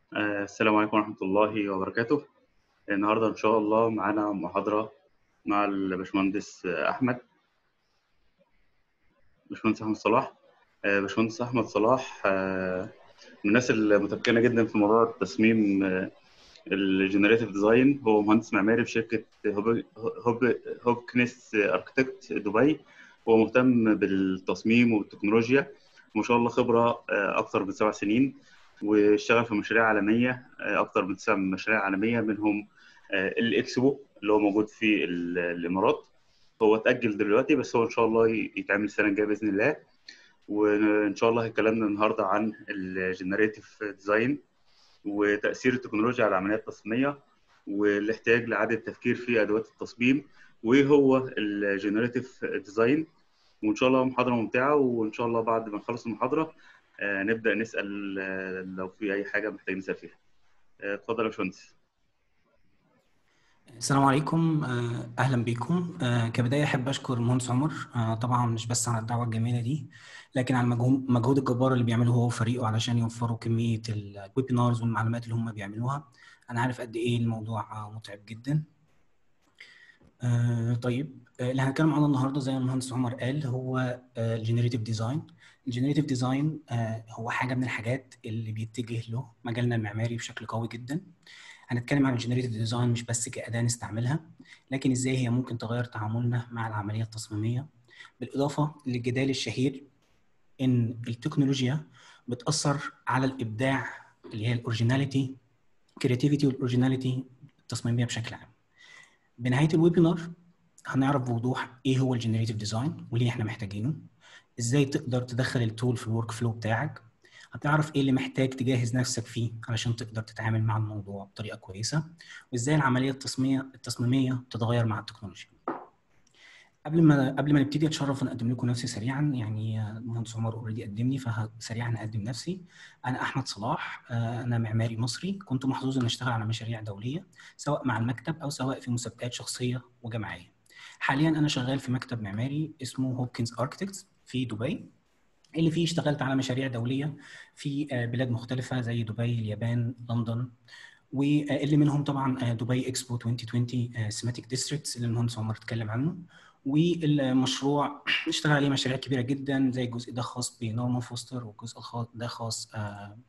آه، السلام عليكم ورحمة الله وبركاته النهاردة إن شاء الله معانا محاضرة مع الباشمهندس أحمد باشمهندس أحمد صلاح آه، باشمهندس أحمد صلاح آه، من الناس المتمكنة جدا في موضوع التصميم الجنريتيف ديزاين هو مهندس معماري في شركة هوب هوب هوبكنس أركتكت دبي هو مهتم بالتصميم والتكنولوجيا وما شاء الله خبرة آه، أكثر من سبع سنين واشتغل في مشاريع عالمية أكثر من تسع مشاريع عالمية منهم الإكسبو اللي هو موجود في ال- الإمارات هو اتأجل دلوقتي بس هو إن شاء الله يتعمل السنة الجاية بإذن الله وإن شاء الله هيكلمنا النهاردة عن الجنريتيف ديزاين وتأثير التكنولوجيا على العمليات التصميمية والاحتياج لإعادة التفكير في أدوات التصميم وإيه هو الجنريتيف ديزاين وإن شاء الله محاضرة ممتعة وإن شاء الله بعد ما نخلص المحاضرة آه، نبدأ نسأل آه، لو في أي حاجة محتاجين نسأل فيها آه، اتفضل يا باشمهندس السلام عليكم آه، اهلا بكم آه، كبدايه احب اشكر المهندس عمر آه، طبعا مش بس على الدعوه الجميله دي لكن على المجهو- المجهود الجبار اللي بيعمله هو وفريقه علشان يوفروا كميه الويبينارز والمعلومات اللي هم بيعملوها انا عارف قد ايه الموضوع آه، متعب جدا آه، طيب آه، اللي هنتكلم عنه النهارده زي ما المهندس عمر قال هو الجنريتيف ديزاين الجنريتيف ديزاين هو حاجه من الحاجات اللي بيتجه له مجالنا المعماري بشكل قوي جدا هنتكلم عن الجنريتيف ديزاين مش بس كأداة نستعملها لكن ازاي هي ممكن تغير تعاملنا مع العملية التصميمية بالإضافة للجدال الشهير إن التكنولوجيا بتأثر على الإبداع اللي هي الأوريجيناليتي كرياتيفيتي والأوريجيناليتي التصميمية بشكل عام بنهاية الويبينار هنعرف بوضوح إيه هو الجنريتيف ديزاين وليه إحنا محتاجينه إزاي تقدر تدخل التول في الورك فلو بتاعك هتعرف ايه اللي محتاج تجهز نفسك فيه علشان تقدر تتعامل مع الموضوع بطريقه كويسه وازاي العمليه التصميميه التصميميه تتغير مع التكنولوجيا قبل ما قبل ما نبتدي اتشرف ان اقدم لكم نفسي سريعا يعني المهندس عمر اوريدي قدمني فسريعا هقدم نفسي انا احمد صلاح آه، انا معماري مصري كنت محظوظ ان اشتغل على مشاريع دوليه سواء مع المكتب او سواء في مسابقات شخصيه وجماعيه حاليا انا شغال في مكتب معماري اسمه هوبكنز اركتكتس في دبي اللي فيه اشتغلت على مشاريع دوليه في آه، بلاد مختلفه زي دبي اليابان لندن واللي منهم طبعا آه، دبي اكسبو 2020 سيماتيك ديستريكتس اللي المهندس عمر اتكلم عنه والمشروع اشتغل عليه مشاريع كبيره جدا زي الجزء ده خاص بنورمان فوستر والجزء الخاص ده خاص آه،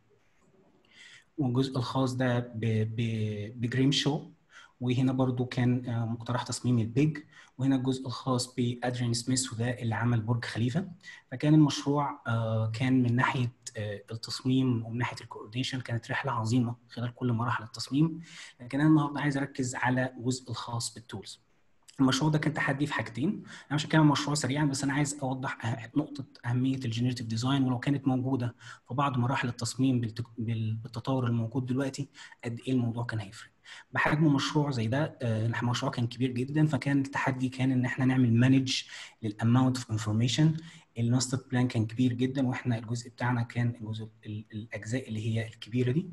والجزء الخاص ده ب- ب- بجريم شو وهنا برضو كان آه، مقترح تصميم البيج وهنا الجزء الخاص بادريان سميث وده اللي عمل برج خليفه فكان المشروع آه، كان من ناحيه آه، التصميم ومن ناحيه الكوردينيشن كانت رحله عظيمه خلال كل مراحل التصميم لكن انا النهارده عايز اركز على الجزء الخاص بالتولز المشروع ده كان تحدي في حاجتين انا مش هتكلم عن المشروع سريعا بس انا عايز اوضح أه- نقطه اهميه الجنريتيف ديزاين ولو كانت موجوده في بعض مراحل التصميم بالتك- بال- بالتطور الموجود دلوقتي قد ايه الموضوع كان هيفرق بحجم مشروع زي ده آه، المشروع كان كبير جدا فكان التحدي كان ان احنا نعمل مانج للاماونت اوف انفورميشن الماستر بلان كان كبير جدا واحنا الجزء بتاعنا كان الجزء ال- الاجزاء اللي هي الكبيره دي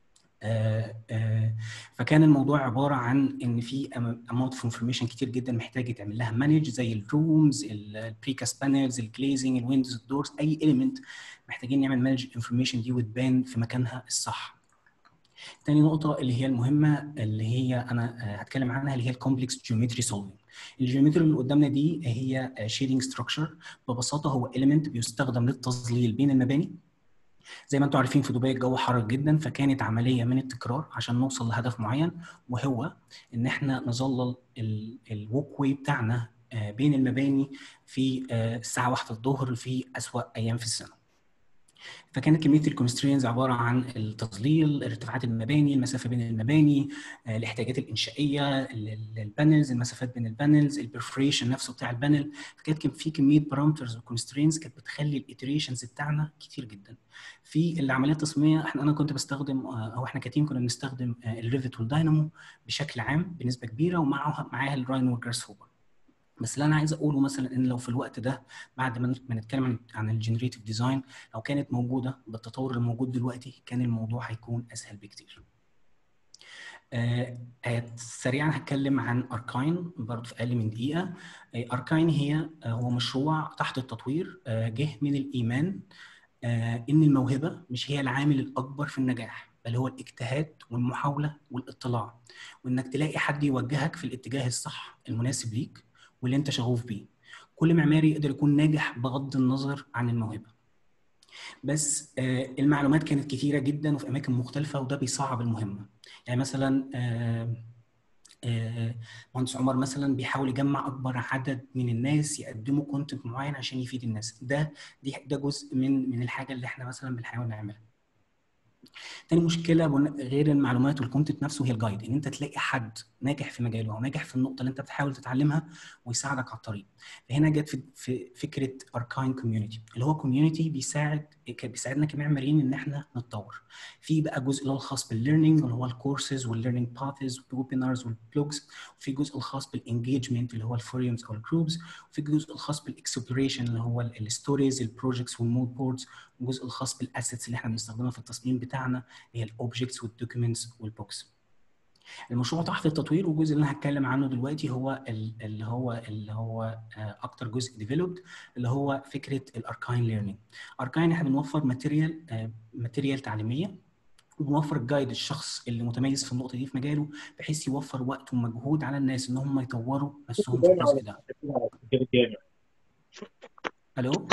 آه، آه، فكان الموضوع عباره عن ان في اماونت اوف انفورميشن كتير جدا محتاج يتعمل لها مانج زي الرومز البريكاس بانلز الجليزنج الويندوز الدورز اي اليمنت محتاجين نعمل مانج انفورميشن دي وتبان في مكانها الصح تاني نقطة اللي هي المهمة اللي هي أنا آه، هتكلم عنها اللي هي الكومبلكس جيومتري سولفنج. الجيومتري اللي قدامنا دي هي شيدنج ستراكشر ببساطة هو إيليمنت بيستخدم للتظليل بين المباني زي ما انتم عارفين في دبي الجو حر جدا فكانت عمليه من التكرار عشان نوصل لهدف معين وهو ان احنا نظلل الووك واي بتاعنا آه، بين المباني في آه، الساعه واحدة الظهر في اسوأ ايام في السنه فكانت كميه الكونسترينز عباره عن التظليل ارتفاعات المباني المسافه بين المباني آه، الاحتياجات الانشائيه ال- ال- البانلز المسافات بين البانلز البرفريشن نفسه بتاع البانل فكانت كان في كميه بارامترز وكونسترينز كانت بتخلي الايتريشنز بتاعنا كتير جدا في العمليه التصميميه احنا انا كنت بستخدم آه، او احنا كتيم كنا بنستخدم آه، الريفت والداينامو بشكل عام بنسبه كبيره ومعها معاها الراين والجراس هوبر بس اللي انا عايز اقوله مثلا ان لو في الوقت ده بعد ما ما نتكلم عن عن الجنريتيف ديزاين لو كانت موجوده بالتطور الموجود دلوقتي كان الموضوع هيكون اسهل بكتير. آه، آه، سريعا هتكلم عن اركاين برضه في اقل من دقيقه آه، اركاين هي آه، هو مشروع تحت التطوير آه، جه من الايمان آه، ان الموهبه مش هي العامل الاكبر في النجاح بل هو الاجتهاد والمحاوله والاطلاع وانك تلاقي حد يوجهك في الاتجاه الصح المناسب ليك واللي انت شغوف بيه كل معماري يقدر يكون ناجح بغض النظر عن الموهبه بس آه، المعلومات كانت كتيره جدا وفي اماكن مختلفه وده بيصعب المهمه يعني مثلا آه، آه، مهندس عمر مثلا بيحاول يجمع اكبر عدد من الناس يقدموا كونتنت معين عشان يفيد الناس ده دي ده جزء من من الحاجه اللي احنا مثلا بنحاول نعملها تاني مشكله بن- غير المعلومات والكونتنت نفسه هي الجايد ان انت تلاقي حد ناجح في مجاله او ناجح في النقطه اللي انت بتحاول تتعلمها ويساعدك على الطريق فهنا جت في, في فكره اركاين كوميونتي اللي هو كوميونتي بيساعد ك- بيساعدنا كمعماريين ان احنا نتطور في بقى جزء اللي هو الخاص بالليرنينج اللي هو الكورسز والليرنينج باثز والويبينارز والبلوجز وفي جزء الخاص بالانجيجمنت اللي هو الفوريومز او الجروبز وفي الجزء الخاص بالاكسبلوريشن اللي هو الستوريز البروجكتس والمود بوردز والجزء الخاص بالاسيتس اللي احنا بنستخدمها في التصميم بتاعنا هي الاوبجكتس والدوكيومنتس والبوكس المشروع تحت التطوير والجزء اللي انا هتكلم عنه دلوقتي هو ال- اللي هو اللي هو آه، اكتر جزء ديفلوبد اللي هو فكره الاركاين ليرنينج اركاين احنا بنوفر ماتيريال ماتيريال تعليميه وبنوفر الجايد الشخص اللي متميز في النقطه دي في مجاله بحيث يوفر وقت ومجهود على الناس ان هم يطوروا نفسهم في الجزء ده الو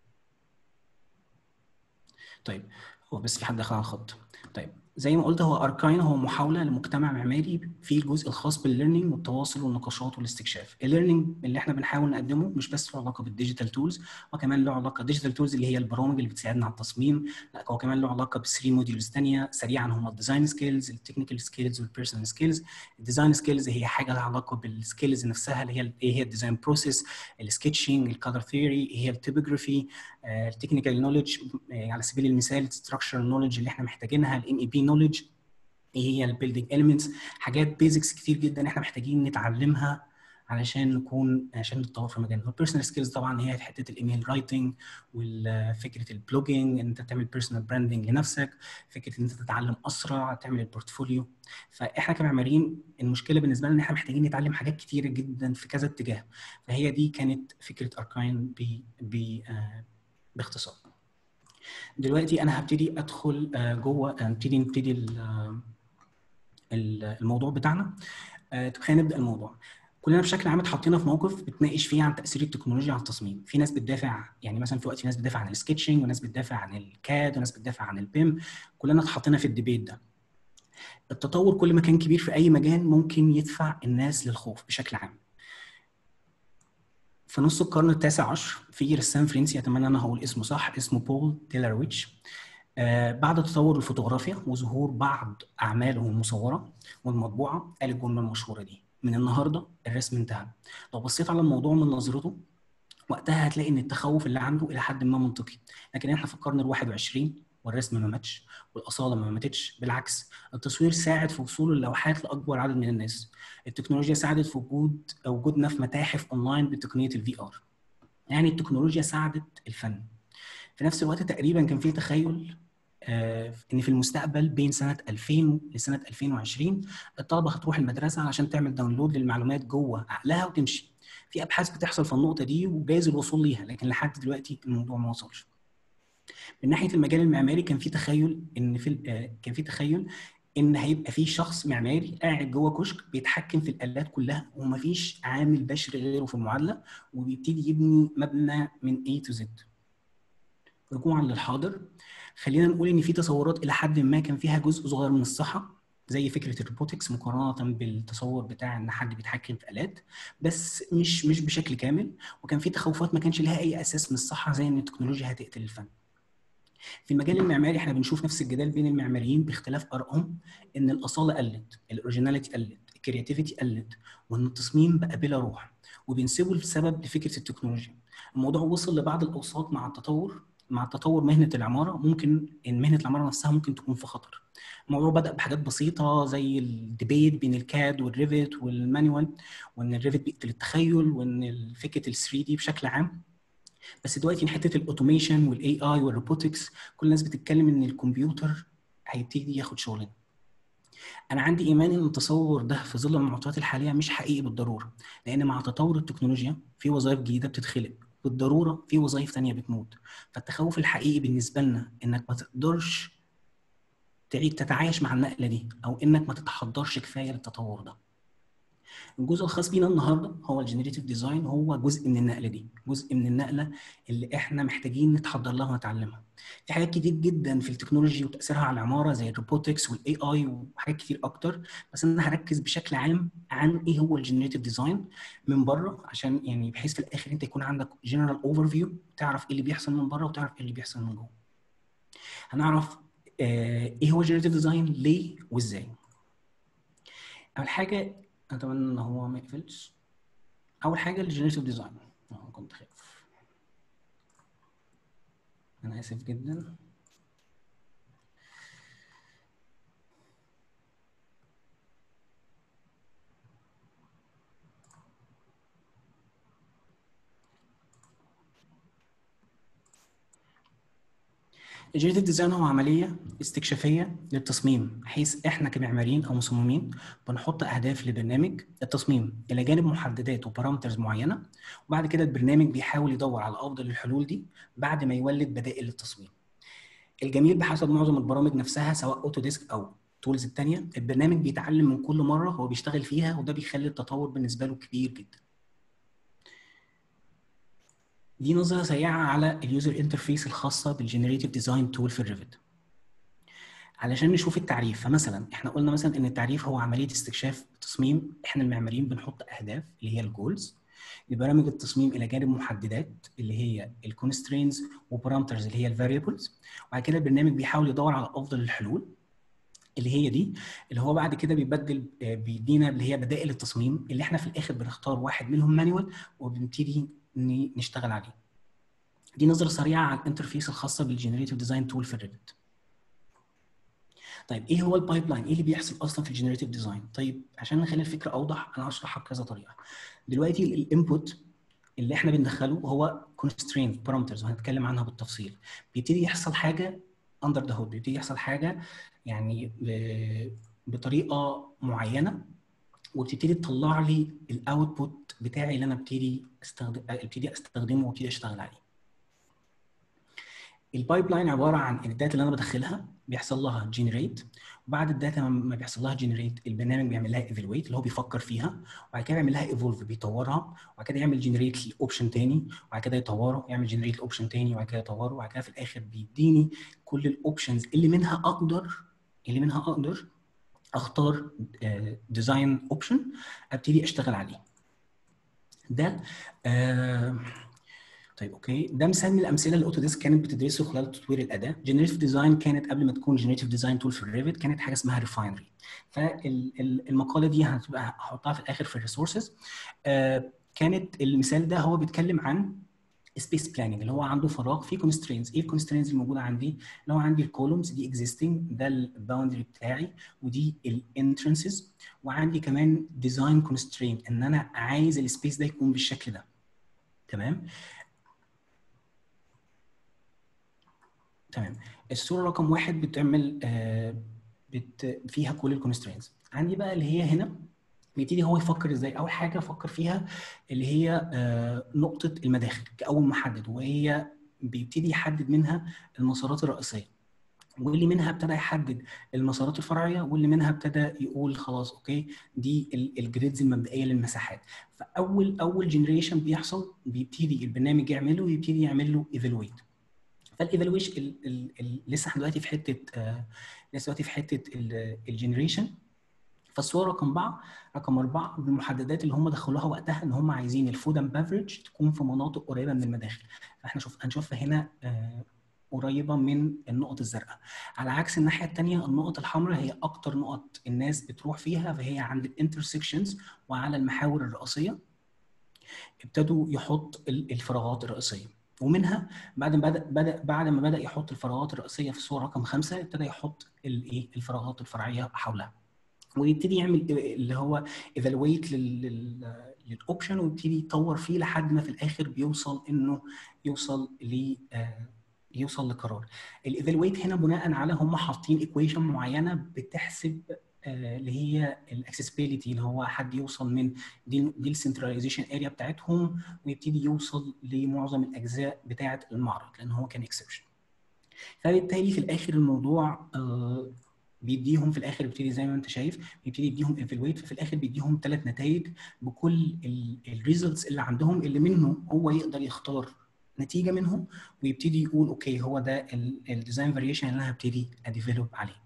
طيب هو بس في حد دخل على الخط طيب زي ما قلت هو اركاين هو محاوله لمجتمع معماري في الجزء الخاص بالليرنينج والتواصل والنقاشات والاستكشاف الليرنينج اللي احنا بنحاول نقدمه مش بس له علاقه بالديجيتال تولز وكمان له علاقه الديجيتال تولز اللي هي البرامج اللي بتساعدنا على التصميم لا هو كمان له علاقه بثري موديولز ثانيه سريعا هم الديزاين سكيلز التكنيكال سكيلز والبيرسونال سكيلز الديزاين سكيلز هي حاجه لها علاقه بالسكيلز نفسها اللي هي ايه هي الديزاين بروسيس السكتشنج الكالر ثيوري هي التيبوجرافي التكنيكال نولج على سبيل المثال الستراكشر نولج اللي احنا محتاجينها الام اي بي نولج ايه هي البيلدينج اليمنتس حاجات بيزكس كتير جدا احنا محتاجين نتعلمها علشان نكون عشان نتطور في مجالنا البيرسونال سكيلز طبعا هي في حته الايميل رايتنج وفكره البلوجينج ان انت تعمل بيرسونال براندنج لنفسك فكره ان انت تتعلم اسرع تعمل البورتفوليو فاحنا كمعماريين المشكله بالنسبه لنا ان احنا محتاجين نتعلم حاجات كتيره جدا في كذا اتجاه فهي دي كانت فكره اركاين ب ب آه باختصار دلوقتي انا هبتدي ادخل آه جوه نبتدي نبتدي ال- آه، ال- الموضوع بتاعنا آه، طب خلينا نبدا الموضوع كلنا بشكل عام اتحطينا في موقف بتناقش فيه عن تاثير التكنولوجيا على التصميم في ناس بتدافع يعني مثلا في وقت في ناس بتدافع عن السكتشنج وناس بتدافع عن الكاد وناس بتدافع عن البيم كلنا اتحطينا في الديبيت ده التطور كل ما كان كبير في اي مجال ممكن يدفع الناس للخوف بشكل عام في نص القرن التاسع عشر في رسام فرنسي اتمنى انا هقول اسمه صح اسمه بول ديلارويتش آه بعد تطور الفوتوغرافيا وظهور بعض اعماله المصوره والمطبوعه قال الجمله المشهوره دي من النهارده الرسم انتهى لو بصيت على الموضوع من نظرته وقتها هتلاقي ان التخوف اللي عنده الى حد ما منطقي لكن احنا في القرن ال 21 والرسم ما ماتش والاصاله ما ماتتش بالعكس التصوير ساعد في وصول اللوحات لاكبر عدد من الناس التكنولوجيا ساعدت في وجود وجودنا في متاحف اونلاين بتقنيه الفي ار يعني التكنولوجيا ساعدت الفن في نفس الوقت تقريبا كان في تخيل آه، ان في المستقبل بين سنه 2000 لسنه 2020 الطلبه هتروح المدرسه علشان تعمل داونلود للمعلومات جوه عقلها وتمشي في ابحاث بتحصل في النقطه دي وجايز الوصول ليها لكن لحد دلوقتي الموضوع ما وصلش من ناحيه المجال المعماري كان في تخيل ان في آه، كان في تخيل ان هيبقى في شخص معماري قاعد جوه كشك بيتحكم في الالات كلها ومفيش عامل بشري غيره في المعادله وبيبتدي يبني مبنى من A to Z رجوعا للحاضر خلينا نقول ان في تصورات الى حد ما كان فيها جزء صغير من الصحه زي فكره الروبوتكس مقارنه بالتصور بتاع ان حد بيتحكم في الات بس مش مش بشكل كامل وكان في تخوفات ما كانش لها اي اساس من الصحه زي ان التكنولوجيا هتقتل الفن في المجال المعماري احنا بنشوف نفس الجدال بين المعماريين باختلاف ارائهم ان الاصاله قلت الاوريجيناليتي قلت الكرياتيفيتي قلت وان التصميم بقى بلا روح وبينسبوا السبب لفكره التكنولوجيا الموضوع وصل لبعض الاوساط مع التطور مع تطور مهنه العماره ممكن ان مهنه العماره نفسها ممكن تكون في خطر الموضوع بدا بحاجات بسيطه زي الديبيت بين الكاد والريفت والمانيوال وان الريفت بيقتل التخيل وان فكره ال 3 دي بشكل عام بس دلوقتي حته الاوتوميشن والاي اي والروبوتكس كل الناس بتتكلم ان الكمبيوتر هيبتدي ياخد شغلنا انا عندي ايمان ان التصور ده في ظل المعطيات الحاليه مش حقيقي بالضروره لان مع تطور التكنولوجيا في وظائف جديده بتتخلق بالضروره في وظائف ثانيه بتموت فالتخوف الحقيقي بالنسبه لنا انك ما تقدرش تعيد تتعايش مع النقله دي او انك ما تتحضرش كفايه للتطور ده الجزء الخاص بينا النهارده هو الجنريتيف ديزاين هو جزء من النقله دي جزء من النقله اللي احنا محتاجين نتحضر لها ونتعلمها في حاجات كتير جدا في التكنولوجي وتاثيرها على العماره زي الروبوتكس والاي اي وحاجات كتير اكتر بس انا هركز بشكل عام عن ايه هو الجنريتيف ديزاين من بره عشان يعني بحيث في الاخر انت يكون عندك جنرال اوفر فيو تعرف ايه اللي بيحصل من بره وتعرف ايه اللي بيحصل من جوه هنعرف آه ايه هو الجنريتيف ديزاين ليه وازاي اول حاجه اتمنى ان هو ما يقفلش اول حاجه الجنريتيف ديزاين كنت خايف انا اسف جدا الجنريتيف ديزاين هو عمليه استكشافيه للتصميم حيث احنا كمعماريين او مصممين بنحط اهداف لبرنامج التصميم الى جانب محددات وبارامترز معينه وبعد كده البرنامج بيحاول يدور على افضل الحلول دي بعد ما يولد بدائل للتصميم الجميل بحسب معظم البرامج نفسها سواء اوتوديسك او تولز الثانيه البرنامج بيتعلم من كل مره هو بيشتغل فيها وده بيخلي التطور بالنسبه له كبير جدا دي نظره سريعه على اليوزر انترفيس الخاصه بالجنريتيف ديزاين تول في الريفت علشان نشوف التعريف فمثلا احنا قلنا مثلا ان التعريف هو عمليه استكشاف تصميم احنا المعماريين بنحط اهداف اللي هي الجولز لبرامج التصميم الى جانب محددات اللي هي الكونسترينز وبارامترز اللي هي الفاريبلز وبعد كده البرنامج بيحاول يدور على افضل الحلول اللي هي دي اللي هو بعد كده بيبدل بيدينا اللي هي بدائل التصميم اللي احنا في الاخر بنختار واحد منهم مانوال وبنبتدي نشتغل عليه دي نظره سريعه على الانترفيس الخاصه بالجنريتيف ديزاين تول في الريفت طيب ايه هو البايب لاين ايه اللي بيحصل اصلا في الجنريتيف ديزاين طيب عشان نخلي الفكره اوضح انا هشرحها بكذا طريقه دلوقتي الانبوت اللي احنا بندخله هو constraint parameters وهنتكلم عنها بالتفصيل بيبتدي يحصل حاجه اندر ذا هود بيبتدي يحصل حاجه يعني بطريقه معينه وبتبتدي تطلع لي الاوتبوت بتاعي اللي انا ابتدي استخدم ابتدي استخدمه وابتدي اشتغل عليه البايب لاين عباره عن الداتا اللي انا بدخلها بيحصل لها جنريت وبعد الداتا ما بيحصل لها جنريت البرنامج بيعمل لها ايفالويت اللي هو بيفكر فيها وبعد كده يعمل لها ايفولف بيطورها وبعد كده يعمل جنريت لاوبشن تاني وبعد كده يطوره يعمل جنريت لاوبشن تاني وبعد كده يطوره وبعد كده في الاخر بيديني كل الاوبشنز اللي منها اقدر اللي منها اقدر اختار ديزاين اوبشن ابتدي اشتغل عليه ده آه طيب اوكي ده مثال من الامثله اللي اوتوديسك كانت بتدرسه خلال تطوير الاداه جنريتيف ديزاين كانت قبل ما تكون جنريتيف ديزاين تول في الريفت كانت حاجه اسمها ريفاينري فالمقاله دي هتبقى هحطها في الاخر في الريسورسز آه كانت المثال ده هو بيتكلم عن سبيس بلاننج اللي هو عنده فراغ في كونسترينز ايه الكونسترينز الموجوده عندي اللي هو عندي الكولومز دي اكزيستنج ده الباوندري بتاعي ودي الانترنسز وعندي كمان ديزاين كونسترين ان انا عايز السبيس ده يكون بالشكل ده تمام تمام الصوره رقم واحد بتعمل آه بت فيها كل الكونسترينز عندي بقى اللي هي هنا بيبتدي هو يفكر ازاي اول حاجه فكر فيها اللي هي آه نقطه المداخل كاول محدد وهي بيبتدي يحدد منها المسارات الرئيسيه واللي منها ابتدى يحدد المسارات الفرعيه واللي منها ابتدى يقول خلاص اوكي دي الجريدز المبدئيه للمساحات فاول اول جنريشن بيحصل بيبتدي البرنامج يعمله ويبتدي يعمل له ايفالويت فالايفالويشن لسه احنا دلوقتي في حته آه لسه دلوقتي في حته الجنريشن فالصوره رقم اربعه رقم اربعه بالمحددات اللي هم دخلوها وقتها ان هم عايزين الفود اند بافرج تكون في مناطق قريبه من المداخل فاحنا شوف هنشوفها هنا آه قريبه من النقط الزرقاء على عكس الناحيه الثانيه النقط الحمراء هي اكتر نقط الناس بتروح فيها فهي عند الانترسكشنز وعلى المحاور الرئيسيه ابتدوا يحط الفراغات الرئيسيه ومنها بعد ما بدا بدا بعد ما بدا يحط الفراغات الرئيسيه في الصوره رقم خمسه ابتدى يحط الايه الفراغات الفرعيه حولها ويبتدي يعمل اللي هو ايفالويت للاوبشن ويبتدي يطور فيه لحد ما في الاخر بيوصل انه يوصل ل يوصل لقرار الايفالويت هنا بناء على هم حاطين ايكويشن معينه بتحسب اللي هي الاكسسبيليتي اللي هو حد يوصل من دي دي السنتراليزيشن اريا بتاعتهم ويبتدي يوصل لمعظم الاجزاء بتاعه المعرض لان هو كان اكسبشن فبالتالي في الاخر الموضوع بيديهم في الاخر بيبتدي زي ما انت شايف بيبتدي يديهم ايفالويت ففي الاخر بيديهم ثلاث نتائج بكل الريزلتس اللي عندهم اللي منهم هو يقدر يختار نتيجه منهم ويبتدي يقول اوكي هو ده الديزاين فاريشن اللي انا هبتدي اديفلوب عليه.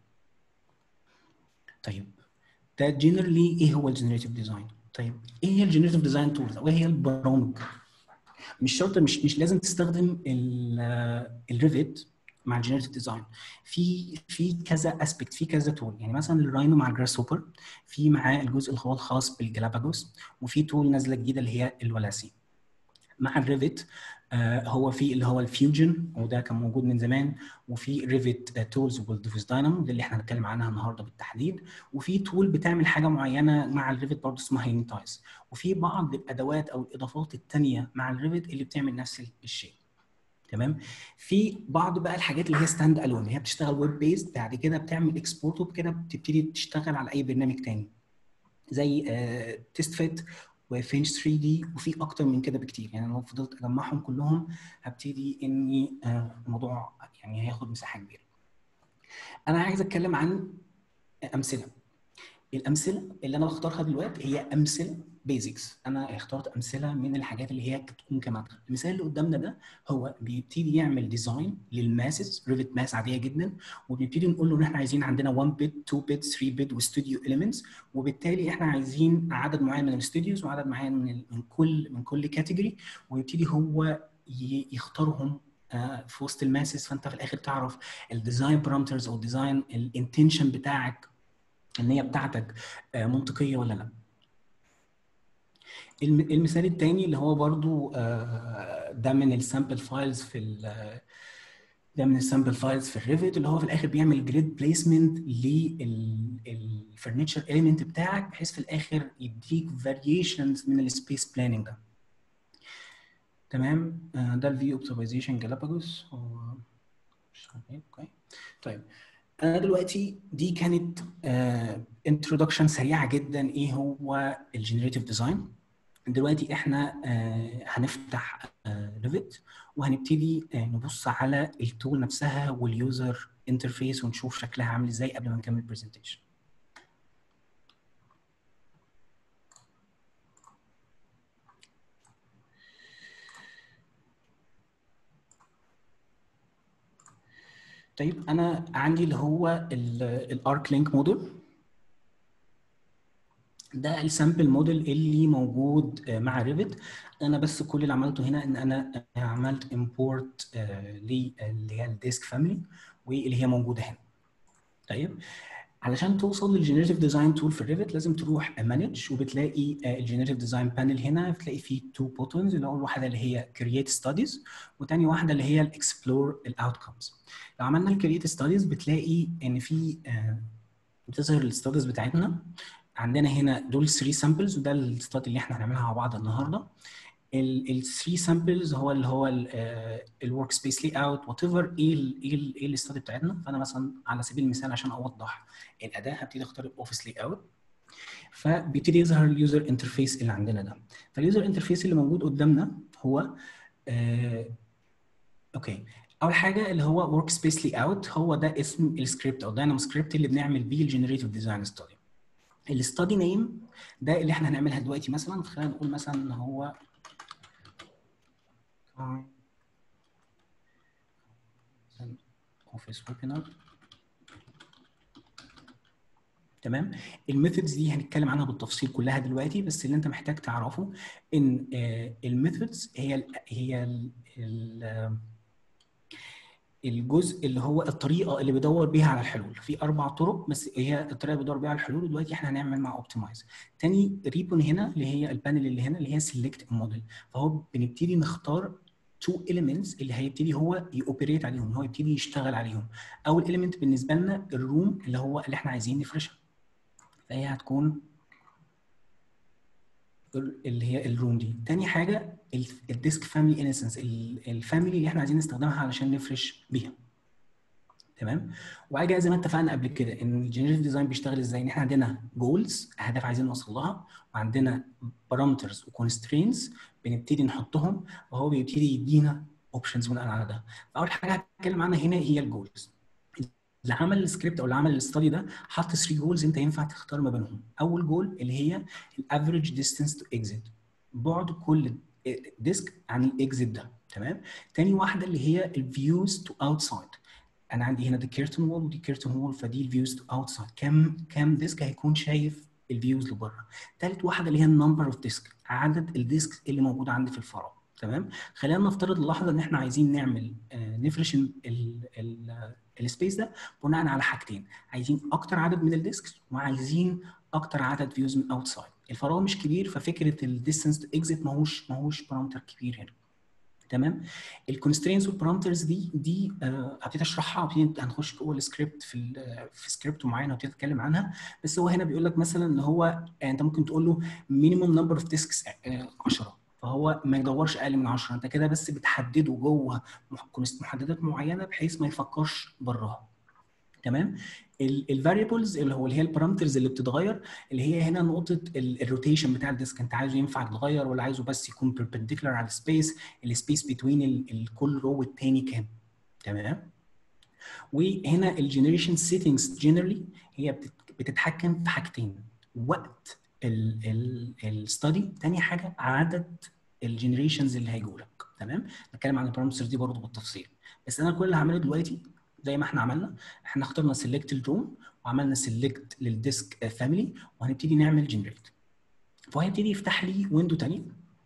طيب ده جنرالي ايه هو الجنريتيف ديزاين؟ طيب ايه هي الجنريتيف ديزاين تولز او ايه هي البرامج؟ مش شرط مش مش لازم تستخدم الريفت مع الجنريتيف ديزاين في في كذا اسبكت في كذا تول يعني مثلا الراينو مع الجراس هوبر في معاه الجزء اللي هو الخاص بالجلاباجوس وفي تول نازله جديده اللي هي الولاسي مع الريفت آه هو في اللي هو الفيوجن وده كان موجود من زمان وفي ريفت تولز والديفيس داينامو اللي احنا هنتكلم عنها النهارده بالتحديد وفي تول بتعمل حاجه معينه مع الريفت برضه اسمها هينتايز وفي بعض الادوات او الاضافات الثانيه مع الريفت اللي بتعمل نفس الشيء تمام في بعض بقى الحاجات اللي هي ستاند الون اللي هي بتشتغل ويب بيست بعد كده بتعمل اكسبورت وبكده بتبتدي تشتغل على اي برنامج تاني زي آه تيست فيت وفينش 3 دي وفي اكتر من كده بكتير يعني لو فضلت اجمعهم كلهم هبتدي اني آه الموضوع يعني هياخد مساحه كبيره انا عايز اتكلم عن امثله الامثله اللي انا بختارها دلوقتي هي امثله بيزكس انا اخترت امثله من الحاجات اللي هي تكون كمدخل المثال اللي قدامنا ده هو بيبتدي يعمل ديزاين للماسز ريفت ماس عاديه جدا وبنبتدي نقول له ان احنا عايزين عندنا 1 بت 2 بت 3 بت وستوديو اليمنتس وبالتالي احنا عايزين عدد معين من الاستوديوز وعدد معين من من كل من كل كاتيجوري ويبتدي هو يختارهم في وسط الماسز فانت في الاخر تعرف الديزاين بارامترز او الديزاين الانتنشن بتاعك النيه بتاعتك منطقيه ولا لا المثال الثاني اللي هو برضو ده من السامبل فايلز في ده من السامبل فايلز في الريفت اللي هو في الاخر بيعمل جريد بليسمنت للفرنتشر اليمنت بتاعك بحيث في الاخر يديك فاريشنز من السبيس بلاننج ده تمام ده الفيو اوبتمايزيشن جالاباجوس اوكي طيب انا دلوقتي دي كانت انترودكشن uh, سريعه جدا ايه هو الجنريتيف ديزاين دلوقتي احنا uh, هنفتح ريفت uh, وهنبتدي نبص على التول نفسها واليوزر انترفيس ونشوف شكلها عامل ازاي قبل ما نكمل برزنتيشن طيب انا عندي اللي هو الارك لينك موديل ده السامبل موديل اللي موجود مع ريفت انا بس كل اللي عملته هنا ان انا عملت امبورت اللي هي الديسك فاميلي واللي هي موجوده هنا طيب علشان توصل للجنريتيف ديزاين تول في الريفت لازم تروح مانج وبتلاقي الجنريتيف ديزاين بانل هنا بتلاقي فيه تو بوتونز اللي اول واحده اللي هي كرييت ستاديز وثاني واحده اللي هي الاكسبلور الاوتكمز لو عملنا الكرييت ستاديز بتلاقي ان في بتظهر الستاديز بتاعتنا عندنا هنا دول 3 سامبلز وده الستادي اللي احنا هنعملها مع بعض النهارده ال 3 سامبلز هو اللي هو الورك سبيس لي اوت وات ايفر ايه ال ايه ال ايه الاستادي بتاعتنا فانا مثلا على سبيل المثال عشان اوضح الاداه هبتدي اختار الاوفيس لي اوت فبيبتدي يظهر اليوزر انترفيس اللي عندنا ده فاليوزر انترفيس اللي موجود قدامنا هو آه اوكي اول حاجه اللي هو ورك سبيس لي اوت هو ده اسم السكريبت او داينامو سكريبت اللي بنعمل بيه الجنريتيف ديزاين ستادي الستادي نيم ده اللي احنا هنعملها دلوقتي مثلا خلينا نقول مثلا ان هو اوفيس ويبينار تمام الميثودز دي هنتكلم عنها بالتفصيل كلها دلوقتي بس اللي انت محتاج تعرفه ان الميثودز هي ال هي ال ال الجزء اللي هو الطريقه اللي بيدور بيها على الحلول في اربع طرق بس هي الطريقه اللي بيدور بيها على الحلول ودلوقتي احنا هنعمل مع اوبتمايز تاني ريبون هنا اللي هي البانل اللي هنا اللي هي سيلكت موديل فهو بنبتدي نختار تو اليمنتس اللي هيبتدي هو يوبريت عليهم هو يبتدي يشتغل عليهم اول اليمنت بالنسبه لنا الروم اللي هو اللي احنا عايزين نفرشها فهي هتكون اللي هي الروم دي تاني حاجه الديسك فاميلي انستنس الفاميلي اللي احنا عايزين نستخدمها علشان نفرش بيها تمام وحاجه زي ما اتفقنا قبل كده ان الجنريتيف ديزاين بيشتغل ازاي ان احنا عندنا جولز اهداف عايزين نوصل لها وعندنا بارامترز وكونسترينز بنبتدي نحطهم وهو بيبتدي يدينا اوبشنز بناء على ده فاول حاجه هتكلم عنها هنا هي الجولز اللي عمل السكريبت او اللي عمل الاستادي ده حط 3 جولز انت ينفع تختار ما بينهم اول جول اللي هي الافريج ديستانس تو اكزيت بعد كل ديسك عن الاكزيت ده تمام تاني واحده اللي هي الفيوز تو اوتسايد انا عندي هنا دي كيرتون وول ودي كيرتون وول فدي الفيوز تو اوتسايد كام كام ديسك هيكون شايف الفيوز لبره ثالث واحده اللي هي النمبر اوف ديسك عدد الديسك اللي موجوده عندي في الفراغ تمام خلينا نفترض اللحظه ان احنا عايزين نعمل آه نفرش السبيس ده بناء على حاجتين عايزين اكتر عدد من الديسكس وعايزين اكتر عدد فيوز من اوتسايد الفراغ مش كبير ففكره الديستانس تو اكزيت ماهوش ماهوش بارامتر كبير هنا تمام الكونسترينز والبارامترز دي دي آه هبتدي اشرحها وابتدي هنخش جوه السكريبت في في سكريبت معين وابتدي اتكلم عنها بس هو هنا بيقول لك مثلا ان هو انت ممكن تقول له مينيموم نمبر اوف ديسكس 10 فهو ما يدورش اقل من 10 انت كده بس بتحدده جوه محددات معينه بحيث ما يفكرش براها تمام الفاريبلز اللي هو اللي هي البارامترز اللي بتتغير اللي هي هنا نقطه الروتيشن بتاع الديسك انت عايزه ينفع يتغير ولا عايزه بس يكون بيربنديكولار على السبيس السبيس بين الكل رو والتاني كام تمام وهنا الجنريشن سيتنجز جنرالي هي بتتحكم في حاجتين وقت الستادي تاني حاجه عدد الجنريشنز اللي هيجوا لك تمام نتكلم عن البارامترز دي برضه بالتفصيل بس انا كل اللي هعمله دلوقتي زي ما احنا عملنا احنا اخترنا سيلكت الروم وعملنا سيلكت للديسك فاميلي وهنبتدي نعمل جنريت فهو هيبتدي يفتح لي ويندو ثانيه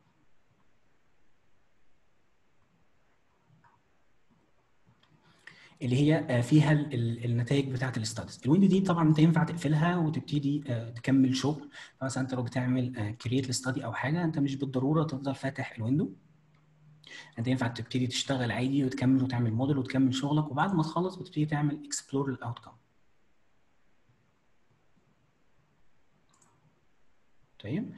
اللي هي فيها النتائج بتاعه الاستاديز الويندو دي طبعا انت ينفع تقفلها وتبتدي تكمل شغل فمثلا انت لو بتعمل كرييت الاستادي او حاجه انت مش بالضروره تفضل فاتح الويندو انت ينفع تبتدي تشتغل عادي وتكمل وتعمل موديل وتكمل شغلك وبعد ما تخلص بتبتدي تعمل اكسبلور الاوتكم طيب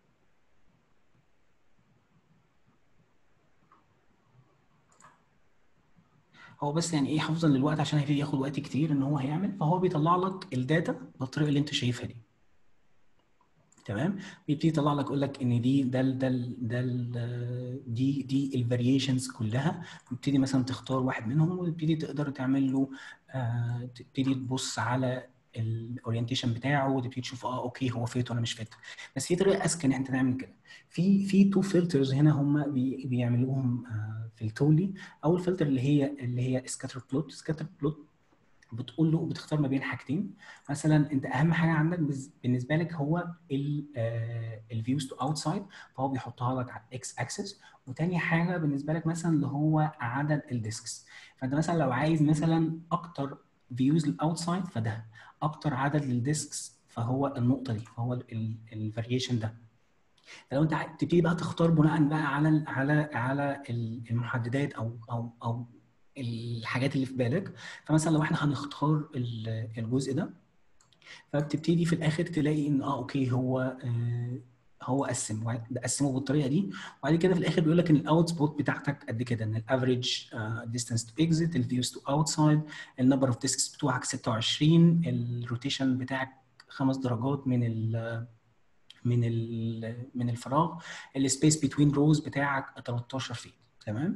هو بس يعني ايه حفظا للوقت عشان هيبتدي ياخد وقت كتير ان هو هيعمل فهو بيطلع لك الداتا بالطريقه اللي انت شايفها دي تمام بيبتدي يطلع لك يقول لك ان دي ده ال ده ال ده ال دي دي الفاريشنز كلها تبتدي مثلا تختار واحد منهم وتبتدي تقدر تعمل له آه تبتدي تبص على الاورينتيشن بتاعه وتبتدي تشوف اه اوكي هو فيت ولا مش فيت بس في طريقه اذكى ان انت تعمل كده في في تو فلترز هنا هم بي بيعملوهم آه في التولي اول فلتر اللي هي اللي هي سكاتر بلوت سكاتر بلوت بتقول له بتختار ما بين حاجتين مثلا انت اهم حاجه عندك بالنسبه لك هو الفيوز تو اوتسايد فهو بيحطها لك على الاكس اكسس وتاني حاجه بالنسبه لك مثلا اللي هو عدد الديسكس فانت مثلا لو عايز مثلا اكتر فيوز للاوتسايد فده اكتر عدد للديسكس فهو النقطه دي فهو الفاريشن ده فلو انت تبتدي بقى تختار بناء بقى على على على المحددات او او او الحاجات اللي في بالك فمثلا لو احنا هنختار الجزء ده فبتبتدي في الاخر تلاقي ان اه اوكي هو آه هو قسم قسمه بالطريقه دي وبعد كده في الاخر بيقول لك ان الاوتبوت بتاعتك قد كده ان الافريج ديستانس تو اكزيت الفيوز تو اوتسايد النمبر اوف ديسكس بتوعك 26 الروتيشن بتاعك خمس درجات من ال من ال من الفراغ السبيس بتوين روز بتاعك 13 فيت تمام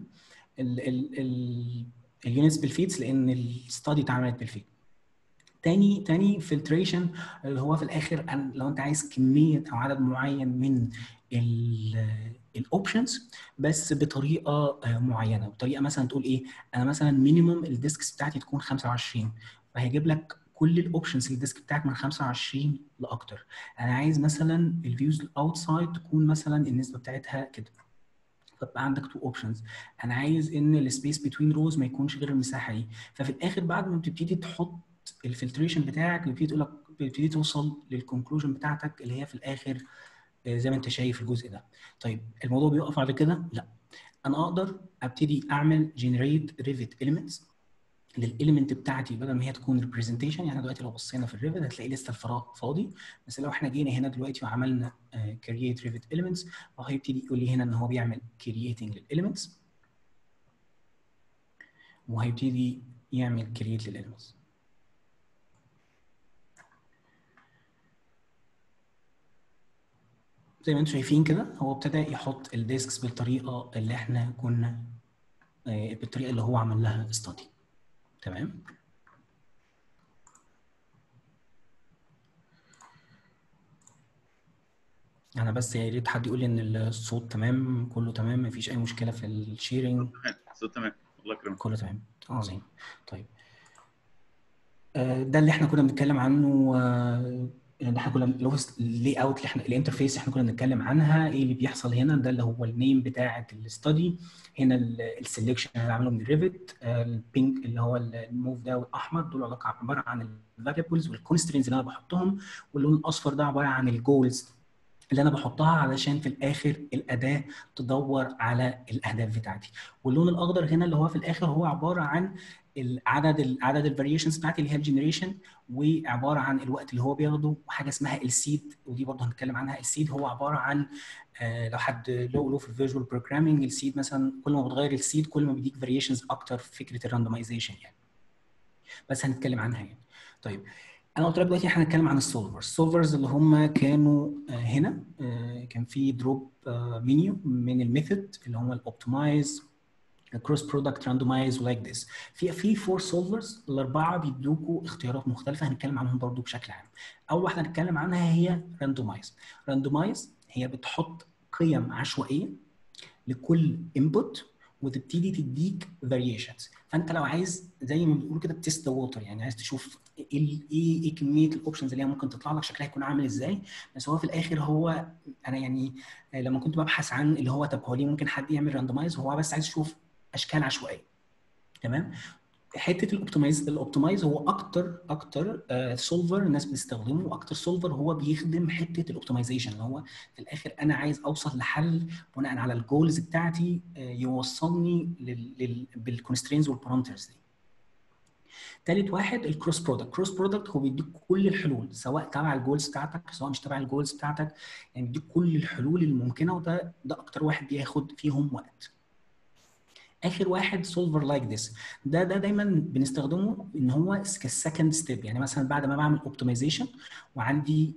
اليونتس بالفيتس لان الستادي اتعملت بالفيت تاني تاني فلتريشن اللي هو في الاخر لو انت عايز كميه او عدد معين من الاوبشنز بس بطريقه معينه بطريقه مثلا تقول ايه انا مثلا مينيموم الديسكس بتاعتي تكون 25 فهيجيب لك كل الاوبشنز الديسك بتاعك من 25 لاكتر انا عايز مثلا الفيوز الاوتسايد تكون مثلا النسبه بتاعتها كده فبقى عندك تو اوبشنز انا عايز ان السبيس بتوين روز ما يكونش غير المساحه دي ففي الاخر بعد ما بتبتدي تحط الفلتريشن بتاعك بتبتدي تقول لك بتبتدي توصل للكونكلوجن بتاعتك اللي هي في الاخر زي ما انت شايف الجزء ده طيب الموضوع بيقف على كده لا انا اقدر ابتدي اعمل جنريت ريفت اليمنتس للاليمنت بتاعتي بدل ما هي تكون ريبريزنتيشن يعني دلوقتي لو بصينا في الريفت هتلاقي لسه الفراغ فاضي بس لو احنا جينا هنا دلوقتي وعملنا كرييت ريفت اليمنتس فهو هيبتدي يقول لي هنا ان هو بيعمل كرييتنج للاليمنتس وهيبتدي يعمل كرييت للاليمنتس زي ما انتم شايفين كده هو ابتدى يحط الديسكس بالطريقه اللي احنا كنا بالطريقه اللي هو عمل لها استادي تمام انا بس يا ريت حد يقول لي ان الصوت تمام كله تمام مفيش اي مشكله في الشيرنج تمام الصوت تمام الله يكرمك كله تمام عظيم طيب آه، ده اللي احنا كنا بنتكلم عنه آه، ان احنا كنا اللي هو اللي اوت اللي احنا الانترفيس احنا كنا بنتكلم عنها ايه اللي بيحصل هنا ده اللي هو النيم بتاعه الاستادي هنا السلكشن اللي عامله من ريفت البينك اللي هو الموف ده والاحمر دول علاقه عباره عن الفاريبلز والكونسترينز اللي انا بحطهم واللون الاصفر ده عباره عن الجولز اللي انا بحطها علشان في الاخر الاداه تدور على الاهداف بتاعتي واللون الاخضر هنا اللي هو في الاخر هو عباره عن العدد عدد الفاريشنز بتاعتي اللي هي الجنريشن وعباره عن الوقت اللي هو بياخده وحاجه اسمها السيد ودي برضه هنتكلم عنها السيد هو عباره عن آه لو حد له له في الفيجوال بروجرامينج السيد مثلا كل ما بتغير السيد كل ما بيديك فاريشنز اكتر في فكره الراندمايزيشن يعني بس هنتكلم عنها يعني طيب انا قلت لك دلوقتي احنا هنتكلم عن السولفرز السولفرز اللي هم كانوا هنا كان في دروب منيو من الميثود اللي هم الاوبتمايز كروس برودكت راندومايز ولايك ذس في في فور سولفرز الاربعه بيدوكوا اختيارات مختلفه هنتكلم عنهم برضو بشكل عام اول واحده هنتكلم عنها هي راندومايز راندومايز هي بتحط قيم عشوائيه لكل انبوت وتبتدي تديك فاريشنز فانت لو عايز زي ما بيقولوا كده تيست ذا ووتر يعني عايز تشوف ايه ايه ايه كميه الاوبشنز اللي هي ممكن تطلع لك شكلها هيكون عامل ازاي بس هو في الاخر هو انا يعني لما كنت ببحث عن اللي هو طب هو ليه ممكن حد يعمل راندمايز هو بس عايز يشوف اشكال عشوائيه تمام حته الاوبتمايز الاوبتمايز هو اكتر اكتر سولفر الناس بتستخدمه واكتر سولفر هو بيخدم حته الاوبتمايزيشن اللي هو في الاخر انا عايز اوصل لحل بناء على الجولز بتاعتي يوصلني بالكونسترينز والبارامترز دي ثالث واحد الكروس برودكت كروس برودكت هو بيديك كل الحلول سواء تبع الجولز بتاعتك سواء مش تبع الجولز بتاعتك يعني بيديك كل الحلول الممكنه وده ده اكتر واحد بياخد فيهم وقت اخر واحد سولفر لايك ذس ده ده دايما بنستخدمه ان هو كسكند ستيب يعني مثلا بعد ما بعمل اوبتمايزيشن وعندي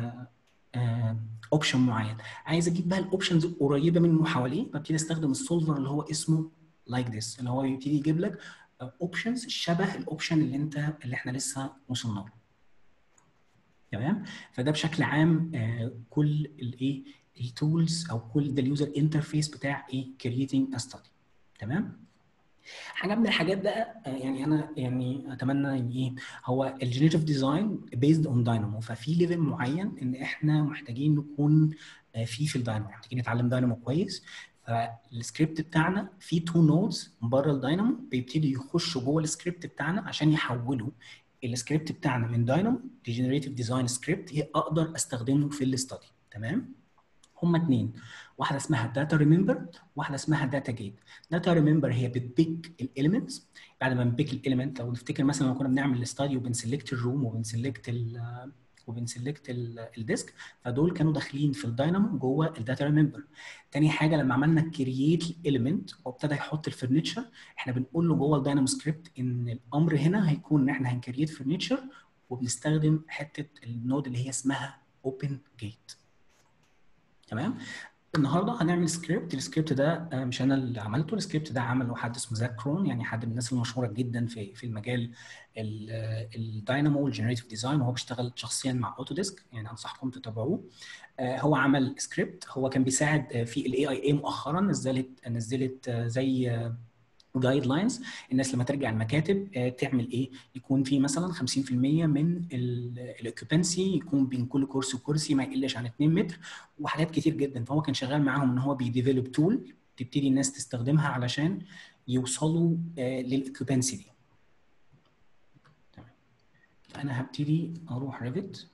اوبشن معين عايز اجيب بقى الاوبشنز القريبه منه حواليه ببتدي استخدم السولفر اللي هو اسمه لايك like ذس اللي هو يبتدي يجيب لك اوبشنز شبه الاوبشن اللي انت اللي احنا لسه وصلنا له تمام فده بشكل عام كل الايه التولز او كل ده اليوزر انترفيس بتاع ايه كرييتنج ا ستادي تمام حاجه من الحاجات بقى يعني انا يعني اتمنى ان ايه هو الجنريتيف ديزاين بيزد اون داينامو ففي ليفل معين ان احنا محتاجين نكون فيه في الداينامو محتاجين نتعلم داينامو كويس فالسكريبت بتاعنا فيه تو نودز بره الداينامو بيبتدي يخشوا جوه السكريبت بتاعنا عشان يحولوا السكريبت بتاعنا من داينامو لجنريتيف ديزاين سكريبت اقدر استخدمه في الاستادي تمام هما اثنين واحده اسمها داتا ريمبر واحده اسمها داتا جيت داتا ريمبر هي بتبيك الاليمنتس بعد ما نبيك الاليمنت لو نفتكر مثلا لما كنا بنعمل الاستادي وبنسلكت الروم وبنسلكت ال وبنسلكت الديسك فدول كانوا داخلين في الداينامو جوه الداتا ريمبر تاني حاجه لما عملنا كرييت الاليمنت وابتدى يحط الفرنتشر احنا بنقول له جوه الداينامو سكريبت ان الامر هنا هيكون ان احنا هنكرييت فرنتشر وبنستخدم حته النود اللي هي اسمها اوبن جيت تمام النهارده هنعمل سكريبت السكريبت ده مش انا اللي عملته السكريبت ده عمله حد اسمه زاك كرون يعني حد من الناس المشهوره جدا في في المجال الداينامو والجنريتيف ديزاين وهو بيشتغل شخصيا مع اوتوديسك يعني انصحكم تتابعوه هو عمل سكريبت هو كان بيساعد في الاي اي اي مؤخرا نزلت نزلت زي جايد لاينز الناس لما ترجع المكاتب تعمل ايه يكون في مثلا 50% من الاوكيبنسي يكون بين كل كرسي وكرسي ما يقلش عن 2 متر وحاجات كتير جدا فهو كان شغال معاهم ان هو بيديفلوب تول تبتدي الناس تستخدمها علشان يوصلوا للاوكيبنسي دي تمام فانا هبتدي اروح ريفت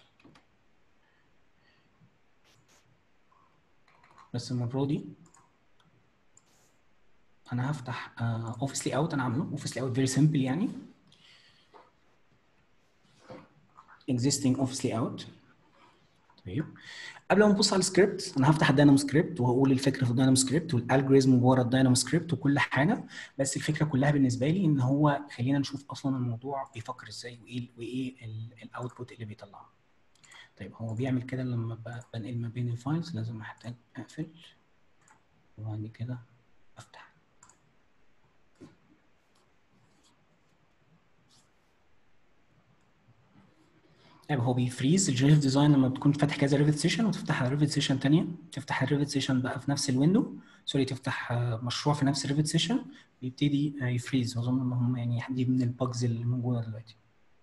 بس المره دي انا هفتح اوفيس لي اوت انا عامله اوفيس لي اوت فيري سمبل يعني existing اوفيس لي اوت طيب قبل ما نبص على السكريبت انا هفتح الداينامو سكريبت وهقول الفكره في الداينامو سكريبت والالجوريزم ورا الداينامو سكريبت وكل حاجه بس الفكره كلها بالنسبه لي ان هو خلينا نشوف اصلا الموضوع بيفكر ازاي وايه وايه الاوتبوت اللي بيطلعه طيب هو بيعمل كده لما بنقل ما بين الفايلز لازم محتاج اقفل وبعد كده افتح طيب هو بيفريز الجنريتيف ديزاين لما تكون فاتح كذا ريفت سيشن وتفتح ريفت سيشن ثانيه تفتح الريفت سيشن بقى في نفس الويندو سوري تفتح مشروع في نفس الريفت سيشن بيبتدي يفريز اظن ان هم يعني دي من الباجز اللي موجوده دلوقتي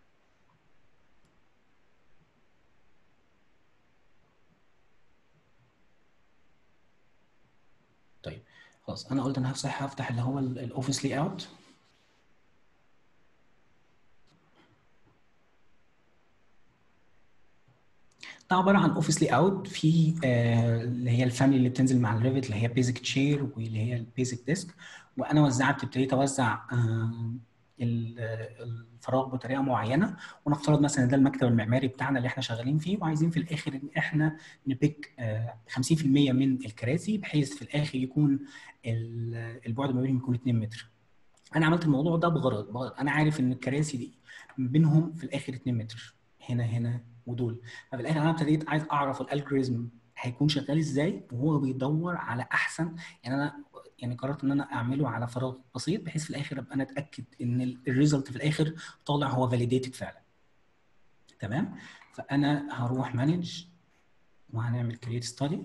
طيب خلاص انا قلت انا هفتح هفتح اللي هو الاوفيس لاي اوت ده عباره عن اوفيس لاي اوت في آه اللي هي الفاميلي اللي بتنزل مع الريفت اللي هي بيزك تشير واللي هي البيزك ديسك وانا وزعت ابتديت اوزع آه الفراغ بطريقه معينه ونفترض مثلا ده المكتب المعماري بتاعنا اللي احنا شغالين فيه وعايزين في الاخر ان احنا نبيك آه 50% من الكراسي بحيث في الاخر يكون البعد ما بينهم يكون 2 متر انا عملت الموضوع ده بغرض, بغرض. انا عارف ان الكراسي دي بينهم في الاخر 2 متر هنا هنا ودول ففي الاخر انا ابتديت عايز اعرف الالجوريزم هيكون شغال ازاي وهو بيدور على احسن يعني انا يعني قررت ان انا اعمله على فراغ بسيط بحيث في الاخر ابقى انا اتاكد ان الريزلت في الاخر طالع هو فاليديتد فعلا تمام فانا هروح مانج وهنعمل كريت ستادي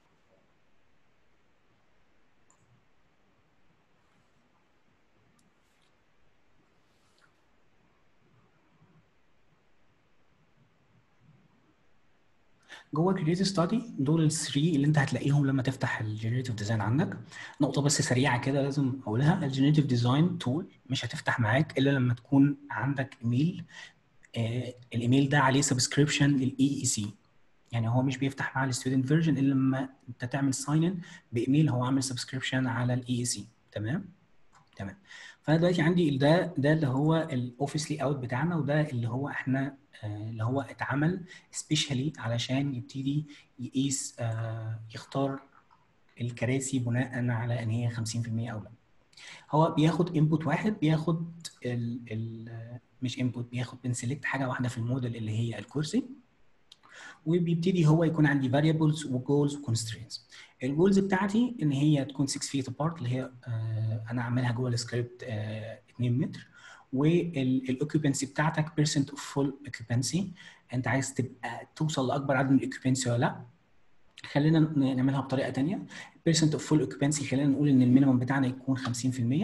جوه كريتيف ستادي دول الثري اللي انت هتلاقيهم لما تفتح الجنريتيف ديزاين عندك نقطه بس سريعه كده لازم اقولها الجنريتيف ديزاين تول مش هتفتح معاك الا لما تكون عندك ايميل آه الايميل ده عليه سبسكريبشن للاي اي سي يعني هو مش بيفتح مع الستودنت فيرجن الا لما انت تعمل ساين ان بايميل هو عامل سبسكريبشن على الاي اي سي تمام تمام فانا دلوقتي عندي ده ده اللي هو الاوفيس لي اوت بتاعنا وده اللي هو احنا آه اللي هو اتعمل سبيشالي علشان يبتدي يقيس آه يختار الكراسي بناء على ان هي 50% او لا هو بياخد انبوت واحد بياخد ال ال مش انبوت بياخد بنسلكت حاجه واحده في الموديل اللي هي الكرسي وبيبتدي هو يكون عندي variables وجولز وكونسترينتس الجولز بتاعتي ان هي تكون 6 فيت ابارت اللي هي آه انا اعملها جوه السكريبت آه 2 متر والاوكيبنسي بتاعتك بيرسنت اوف فول اوكيبنسي انت عايز تبقى توصل لاكبر عدد من الاوكيبنسي ولا لا خلينا نعملها بطريقه ثانيه بيرسنت اوف فول اوكيبنسي خلينا نقول ان المينيمم بتاعنا يكون 50%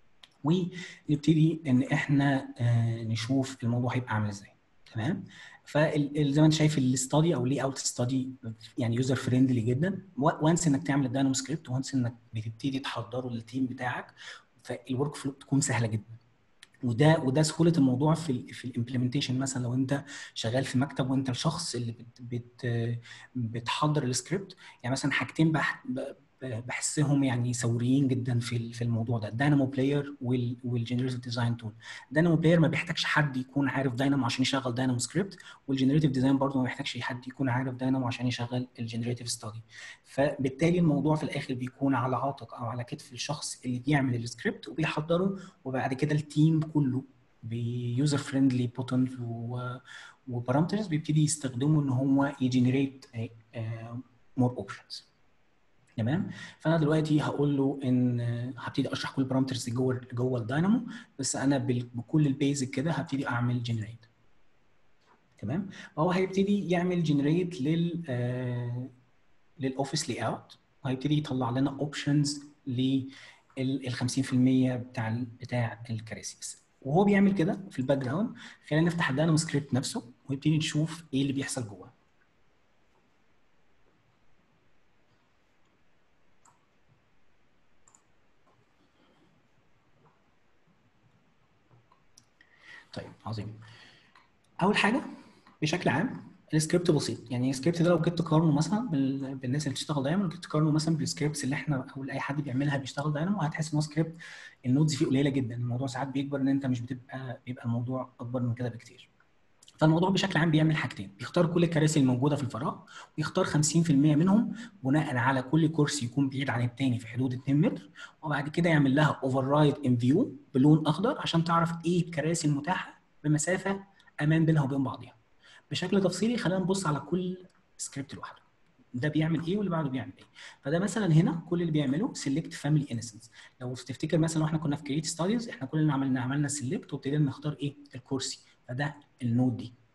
ونبتدي ان احنا آه نشوف الموضوع هيبقى عامل ازاي تمام فزي ما انت شايف الاستادي او اللي اوت ستادي يعني يوزر فريندلي جدا وانس انك تعمل الداينامو سكريبت وانس انك بتبتدي تحضره للتيم بتاعك فالورك فلو تكون سهله جدا وده وده سهوله الموضوع في ال في الامبلمنتيشن مثلا لو انت شغال في مكتب وانت الشخص اللي بت بت بتحضر السكريبت يعني مثلا حاجتين بح بحسهم يعني ثوريين جدا في في الموضوع ده الداينامو بلاير والجنريتيف ديزاين تول الداينامو بلاير ما بيحتاجش حد يكون عارف داينامو عشان يشغل داينامو سكريبت والجنريتيف ديزاين برضه ما بيحتاجش حد يكون عارف داينامو عشان يشغل الجنريتيف ستادي فبالتالي الموضوع في الاخر بيكون على عاتق او على كتف الشخص اللي بيعمل السكريبت وبيحضره وبعد كده التيم كله بيوزر فريندلي بوتنز وبارامترز بيبتدي يستخدموا ان هو يجنريت مور اوبشنز تمام فانا دلوقتي هقول له ان هبتدي اشرح كل البارامترز جوه جوه الداينامو بس انا بكل البيزك كده هبتدي اعمل جنريت تمام فهو هيبتدي يعمل جنريت لل آه للاوفيس لاي اوت وهيبتدي يطلع لنا اوبشنز لل 50% بتاع بتاع الكراسي بس وهو بيعمل كده في الباك جراوند خلينا نفتح الداينامو سكريبت نفسه ونبتدي نشوف ايه اللي بيحصل جوه طيب عظيم اول حاجه بشكل عام السكريبت بسيط يعني السكريبت ده لو جيت تقارنه مثلا بالناس اللي بتشتغل دايما لو جيت تقارنه مثلا بالسكريبتس اللي احنا او اي حد بيعملها بيشتغل داينامو هتحس ان هو سكريبت النودز فيه قليله جدا الموضوع ساعات بيكبر ان انت مش بتبقى بيبقى الموضوع اكبر من كده بكتير فالموضوع بشكل عام بيعمل حاجتين بيختار كل الكراسي الموجوده في الفراغ ويختار 50% منهم بناء على كل كرسي يكون بعيد عن الثاني في حدود 2 متر وبعد كده يعمل لها اوفر رايد ان فيو بلون اخضر عشان تعرف ايه الكراسي المتاحه بمسافه امان بينها وبين بعضها بشكل تفصيلي خلينا نبص على كل سكريبت لوحده ده بيعمل ايه واللي بعده بيعمل ايه فده مثلا هنا كل اللي بيعمله سيلكت فاميلي انستنس لو تفتكر مثلا واحنا كنا في كريت ستاديز احنا كل اللي عملنا عملنا سيلكت وابتدينا نختار ايه الكرسي فده النود دي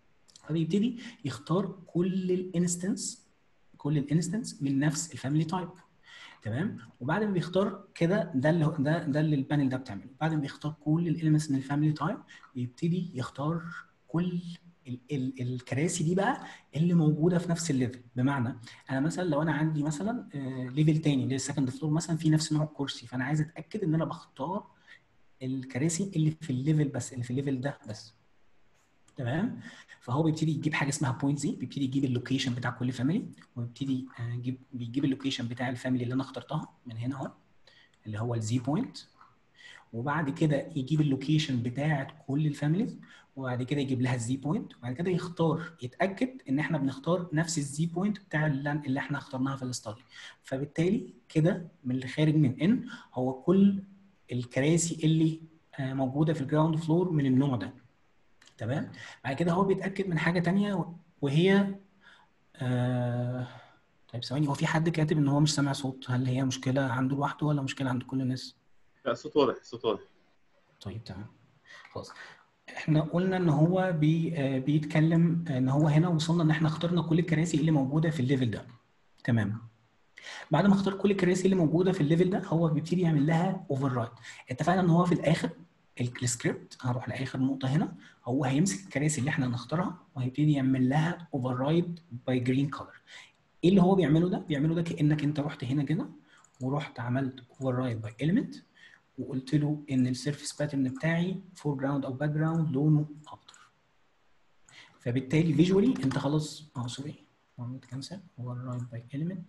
فبيبتدي يختار كل الانستنس كل الانستنس من نفس الفاميلي تايب تمام وبعد ما بيختار كده ده اللي هو- ده ده اللي البانل ده بتعمله بعد ما بيختار كل الاليمنتس من الفاميلي تايب بيبتدي يختار كل ال ال الكراسي دي بقى اللي موجوده في نفس الليفل بمعنى انا مثلا لو انا عندي مثلا ليفل تاني اللي السكند فلور مثلا في نفس نوع الكرسي فانا عايز اتاكد ان انا بختار الكراسي اللي في الليفل بس اللي في الليفل ده بس تمام فهو بيبتدي يجيب حاجه اسمها بوينت زي بيبتدي يجيب اللوكيشن بتاع كل فاميلي ويبتدي آه، يجيب بيجيب اللوكيشن بتاع الفاميلي اللي انا اخترتها من هنا اهو اللي هو الزي بوينت وبعد كده يجيب اللوكيشن بتاعت كل الفاميليز وبعد كده يجيب لها الزي بوينت وبعد كده يختار يتاكد ان احنا بنختار نفس الزي بوينت بتاع اللي اللي احنا اخترناها في الاستادي فبالتالي كده من اللي خارج من ان هو كل الكراسي اللي آه، موجوده في الجراوند فلور من النوع ده تمام بعد كده هو بيتاكد من حاجه تانية وهي آه... طيب ثواني هو في حد كاتب ان هو مش سامع صوت هل هي مشكله عنده لوحده ولا مشكله عند كل الناس لا الصوت واضح الصوت واضح طيب تمام خلاص احنا قلنا ان هو بي آه، بيتكلم ان هو هنا وصلنا ان احنا اخترنا كل الكراسي اللي موجوده في الليفل ده تمام بعد ما اختار كل الكراسي اللي موجوده في الليفل ده هو بيبتدي يعمل لها اوفر رايد اتفقنا ان هو في الاخر ال- السكريبت هروح لاخر نقطه هنا هو هيمسك الكراسي اللي احنا هنختارها وهيبتدي يعمل لها اوفر رايد باي جرين كولر ايه اللي هو بيعمله ده بيعمله ده كانك انت رحت هنا كده ورحت عملت اوفر رايد باي اليمنت وقلت له ان السيرفيس باترن بتاعي فور جراوند او باك جراوند لونه اخضر فبالتالي فيجوالي انت خلاص اه سوري عملت كانسل اوفر رايد باي اليمنت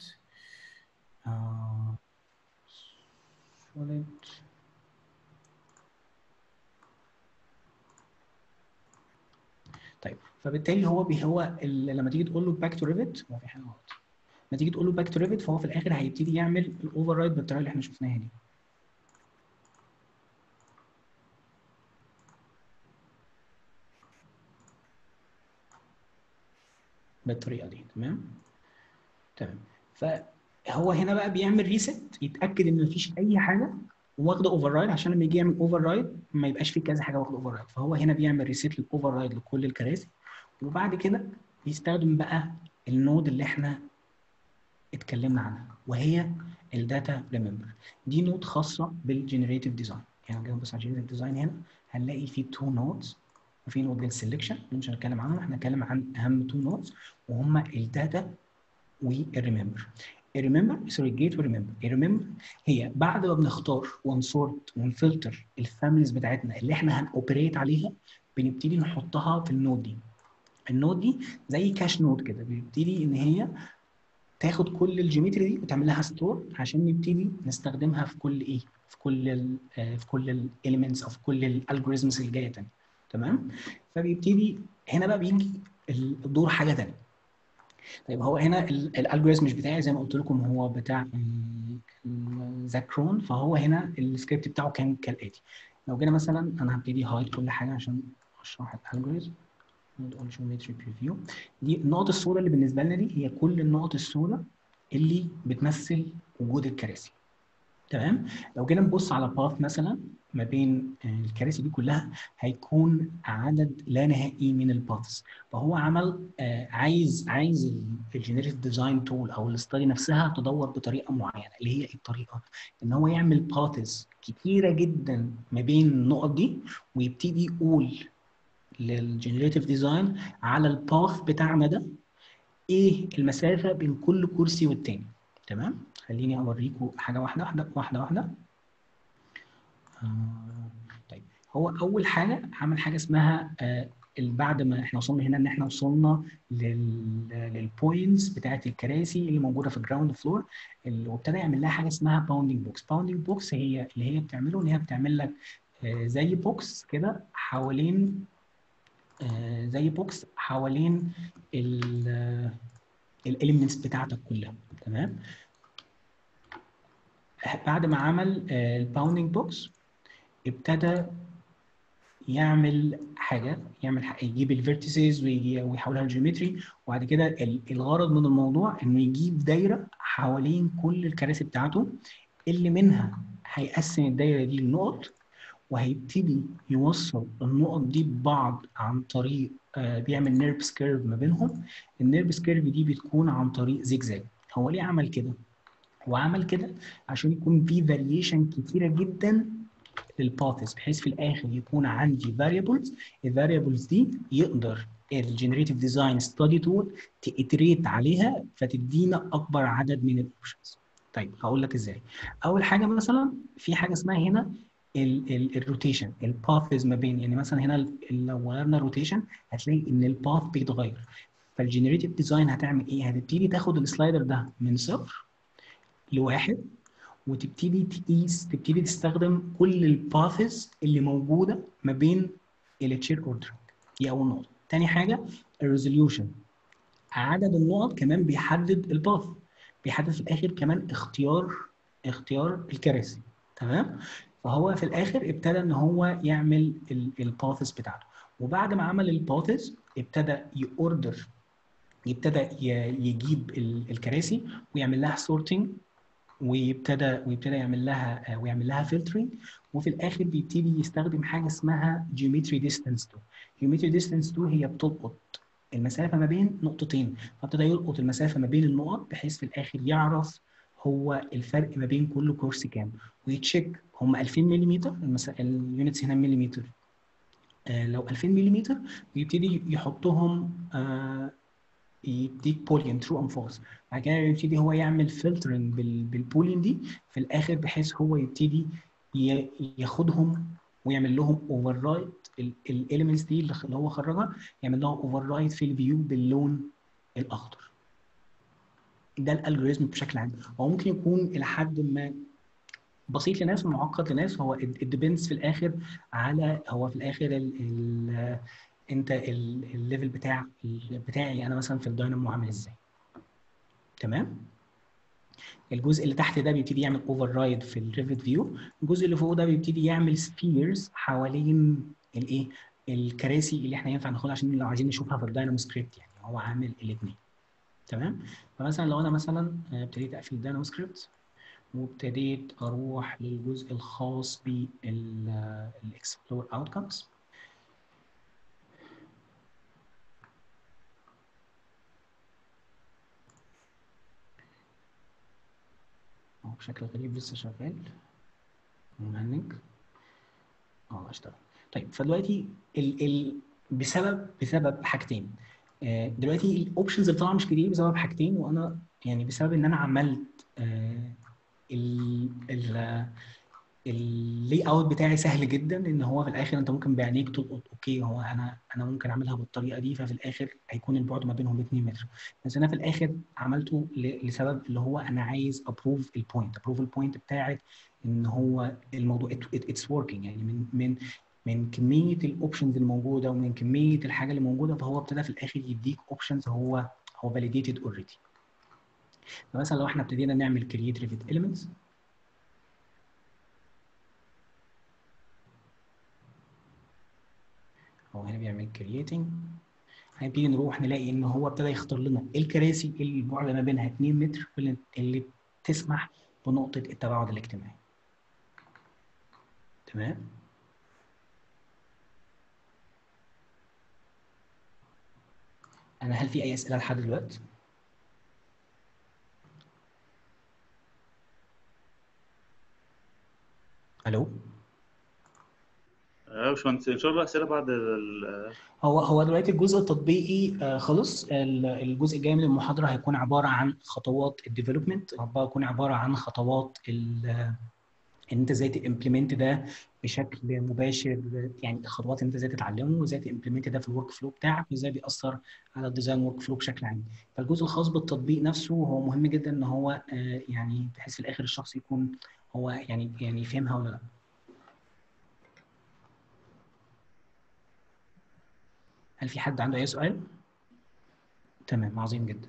solid طيب فبالتالي هو بي هو ال- لما تيجي تقول له باك تو ريفت هو في حاجه غلط لما تيجي تقول له باك تو ريفت فهو في الاخر هيبتدي يعمل الاوفر رايد بالطريقه اللي احنا شفناها دي بالطريقه دي تمام تمام فهو هنا بقى بيعمل ريست يتاكد ان مفيش اي حاجه واخده اوفر رايد عشان لما يجي يعمل اوفر رايد ما يبقاش في كذا حاجه واخده اوفر رايد فهو هنا بيعمل ريست للاوفر رايد لكل الكراسي وبعد كده بيستخدم بقى النود اللي احنا اتكلمنا عنها وهي الداتا ريمبر دي نود خاصه بالجنريتيف ديزاين يعني لو نبص على الجنريتيف ديزاين هنا هنلاقي في تو نودز وفي نود للسلكشن مش هنتكلم عنهم احنا هنتكلم عن اهم تو نودز وهما الداتا والريمبر الريمبر سوري جيت وريمبر الريمبر هي بعد ما بنختار ونسورت ونفلتر الفاميليز بتاعتنا اللي احنا هنوبريت عليها بنبتدي نحطها في النود دي النود دي زي كاش نود كده بنبتدي ان هي تاخد كل الجيومتري دي وتعمل لها ستور عشان نبتدي نستخدمها في كل ايه في كل ال في كل الاليمنتس او في كل الالجوريزمز اللي جايه تاني تمام فبيبتدي هنا بقى بيجي الدور حاجه تانيه طيب هو هنا الالجوريزم مش بتاعي زي ما قلت لكم هو بتاع ذاكرون فهو هنا السكريبت بتاعه كان كالاتي لو جينا مثلا انا هبتدي هايد كل حاجه عشان اشرح الالجوريزم نقول جيومتري بريفيو دي النقط السوداء اللي بالنسبه لنا دي هي كل النقط السوداء اللي بتمثل وجود الكراسي تمام لو جينا نبص على باث مثلا ما بين الكراسي دي كلها هيكون عدد لا نهائي من الباثs فهو عمل آه عايز عايز الجنريتيف ديزاين تول او الاستادي نفسها تدور بطريقه معينه اللي هي الطريقه ان هو يعمل باثs كتيره جدا ما بين النقط دي ويبتدي يقول للجنريتيف ديزاين على الباث بتاعنا ده ايه المسافه بين كل كرسي والتاني تمام خليني اوريكم حاجه واحده واحده واحده واحده آه طيب هو اول حاجه عمل حاجه اسمها آه بعد ما احنا وصلنا هنا ان احنا وصلنا للبوينتس بتاعت الكراسي اللي موجوده في الجراوند فلور وابتدى يعمل لها حاجه اسمها باوندنج بوكس باوندنج بوكس هي اللي هي بتعمله ان هي بتعمل لك آه زي بوكس كده حوالين آه زي بوكس حوالين الاليمنتس بتاعتك كلها تمام بعد ما عمل الباوندنج بوكس ابتدى يعمل حاجه يعمل حاجة يجيب الفيرتيسز ويحولها لجيومتري وبعد كده الغرض من الموضوع انه يجيب دايره حوالين كل الكراسي بتاعته اللي منها هيقسم الدايره دي لنقط وهيبتدي يوصل النقط دي ببعض عن طريق آه بيعمل نيربس كيرف ما بينهم النيربس كيرف دي بتكون عن طريق زيجزاج هو ليه عمل كده هو عمل كده عشان يكون في فاريشن كتيره جدا للباثز بحيث في الاخر يكون عندي فاريبلز الفاريبلز دي يقدر الجنريتيف ديزاين ستادي تول تيتريت عليها فتدينا اكبر عدد من الاوبشنز طيب هقول لك ازاي اول حاجه مثلا في حاجه اسمها هنا الروتيشن الباثز ما بين يعني مثلا هنا لو غيرنا الروتيشن هتلاقي ان الباث بيتغير فالجنريتيف ديزاين هتعمل ايه هتبتدي تاخد السلايدر ده من صفر لواحد وتبتدي تقيس تبتدي تستخدم كل الباثز اللي موجوده ما بين التشير اوردرنج دي اول نقطه تاني حاجه الريزوليوشن عدد النقط كمان بيحدد الباث بيحدد في الاخر كمان اختيار اختيار الكراسي تمام فهو في الاخر ابتدى ان هو يعمل الباثز بتاعته وبعد ما عمل الباثز ابتدى يوردر يبتدى يجيب الكراسي ويعمل لها سورتنج ويبتدى ويبتدى يعمل لها ويعمل لها فلترنج وفي الاخر بيبتدي يستخدم حاجه اسمها جيومتري ديستانس 2 جيومتري ديستانس 2 هي بتلقط المسافه ما بين نقطتين فابتدى يلقط المسافه ما بين النقط بحيث في الاخر يعرف هو الفرق ما بين كل كورس كام ويتشيك هم 2000 ملم اليونتس هنا ملم آه لو 2000 ملم ويبتدي يحطهم آه يديك بولين ترو ام فولس بعد كده يبتدي هو يعمل فلترنج بالبولين دي في الاخر بحيث هو يبتدي ياخدهم ويعمل لهم اوفر رايت الاليمنتس دي اللي هو خرجها يعمل لهم اوفر رايت في الفيو باللون الاخضر ده الالجوريزم بشكل عام هو ممكن يكون الى حد ما بسيط لناس ومعقد لناس هو الديبندز في الاخر على هو في الاخر ال ال انت الليفل بتاع بتاعي انا مثلا في الداينامو عامل ازاي تمام الجزء اللي تحت ده بيبتدي يعمل اوفر رايد في الريفت فيو الجزء اللي فوق ده بيبتدي يعمل سفيرز حوالين الايه الكراسي اللي احنا ينفع ناخدها عشان لو عايزين نشوفها في الداينامو سكريبت يعني هو عامل الاثنين تمام فمثلا لو انا مثلا ابتديت اقفل الداينامو سكريبت وابتديت اروح للجزء الخاص بالاكسبلور اوتكمز هو بشكل غريب لسه شغال مهنج اه اشتغل طيب فدلوقتي ال ال بسبب بسبب حاجتين آه دلوقتي الاوبشنز اللي طالعه مش كتير بسبب حاجتين وانا يعني بسبب ان انا عملت آه ال ال اللي اوت بتاعي سهل جدا ان هو في الاخر انت ممكن بعينيك تلقط اوكي هو انا انا ممكن اعملها بالطريقه دي ففي الاخر هيكون البعد ما بينهم 2 متر بس انا في الاخر عملته لسبب اللي هو انا عايز ابروف البوينت ابروف البوينت بتاعت ان هو الموضوع اتس وركينج يعني من من من كميه الاوبشنز الموجوده ومن كميه الحاجه اللي موجوده فهو ابتدى في الاخر يديك اوبشنز هو هو فاليديتد اوريدي فمثلا لو احنا ابتدينا نعمل كرييت ريفيت اليمنتس هو هنا بيعمل كرييتنج هنبتدي نروح نلاقي ان هو ابتدى يختار لنا الكراسي اللي البعد ما بينها 2 متر اللي تسمح بنقطه التباعد الاجتماعي تمام انا هل في اي اسئله لحد دلوقتي الو يا باشمهندس ان شاء الله اسئله بعد ال هو هو دلوقتي الجزء التطبيقي آه خلص الجزء الجاي من المحاضره هيكون عباره عن خطوات الديفلوبمنت هيكون عباره عن خطوات ان انت ازاي تمبلمنت ده بشكل مباشر يعني الخطوات انت ازاي تتعلمه وازاي تمبلمنت ده في الورك فلو بتاعك وازاي بيأثر على الديزاين ورك فلو بشكل عام فالجزء الخاص بالتطبيق نفسه هو مهم جدا ان هو آه يعني بحيث في الاخر الشخص يكون هو يعني يعني فهمها ولا لا هل في حد عنده اي سؤال تمام عظيم جدا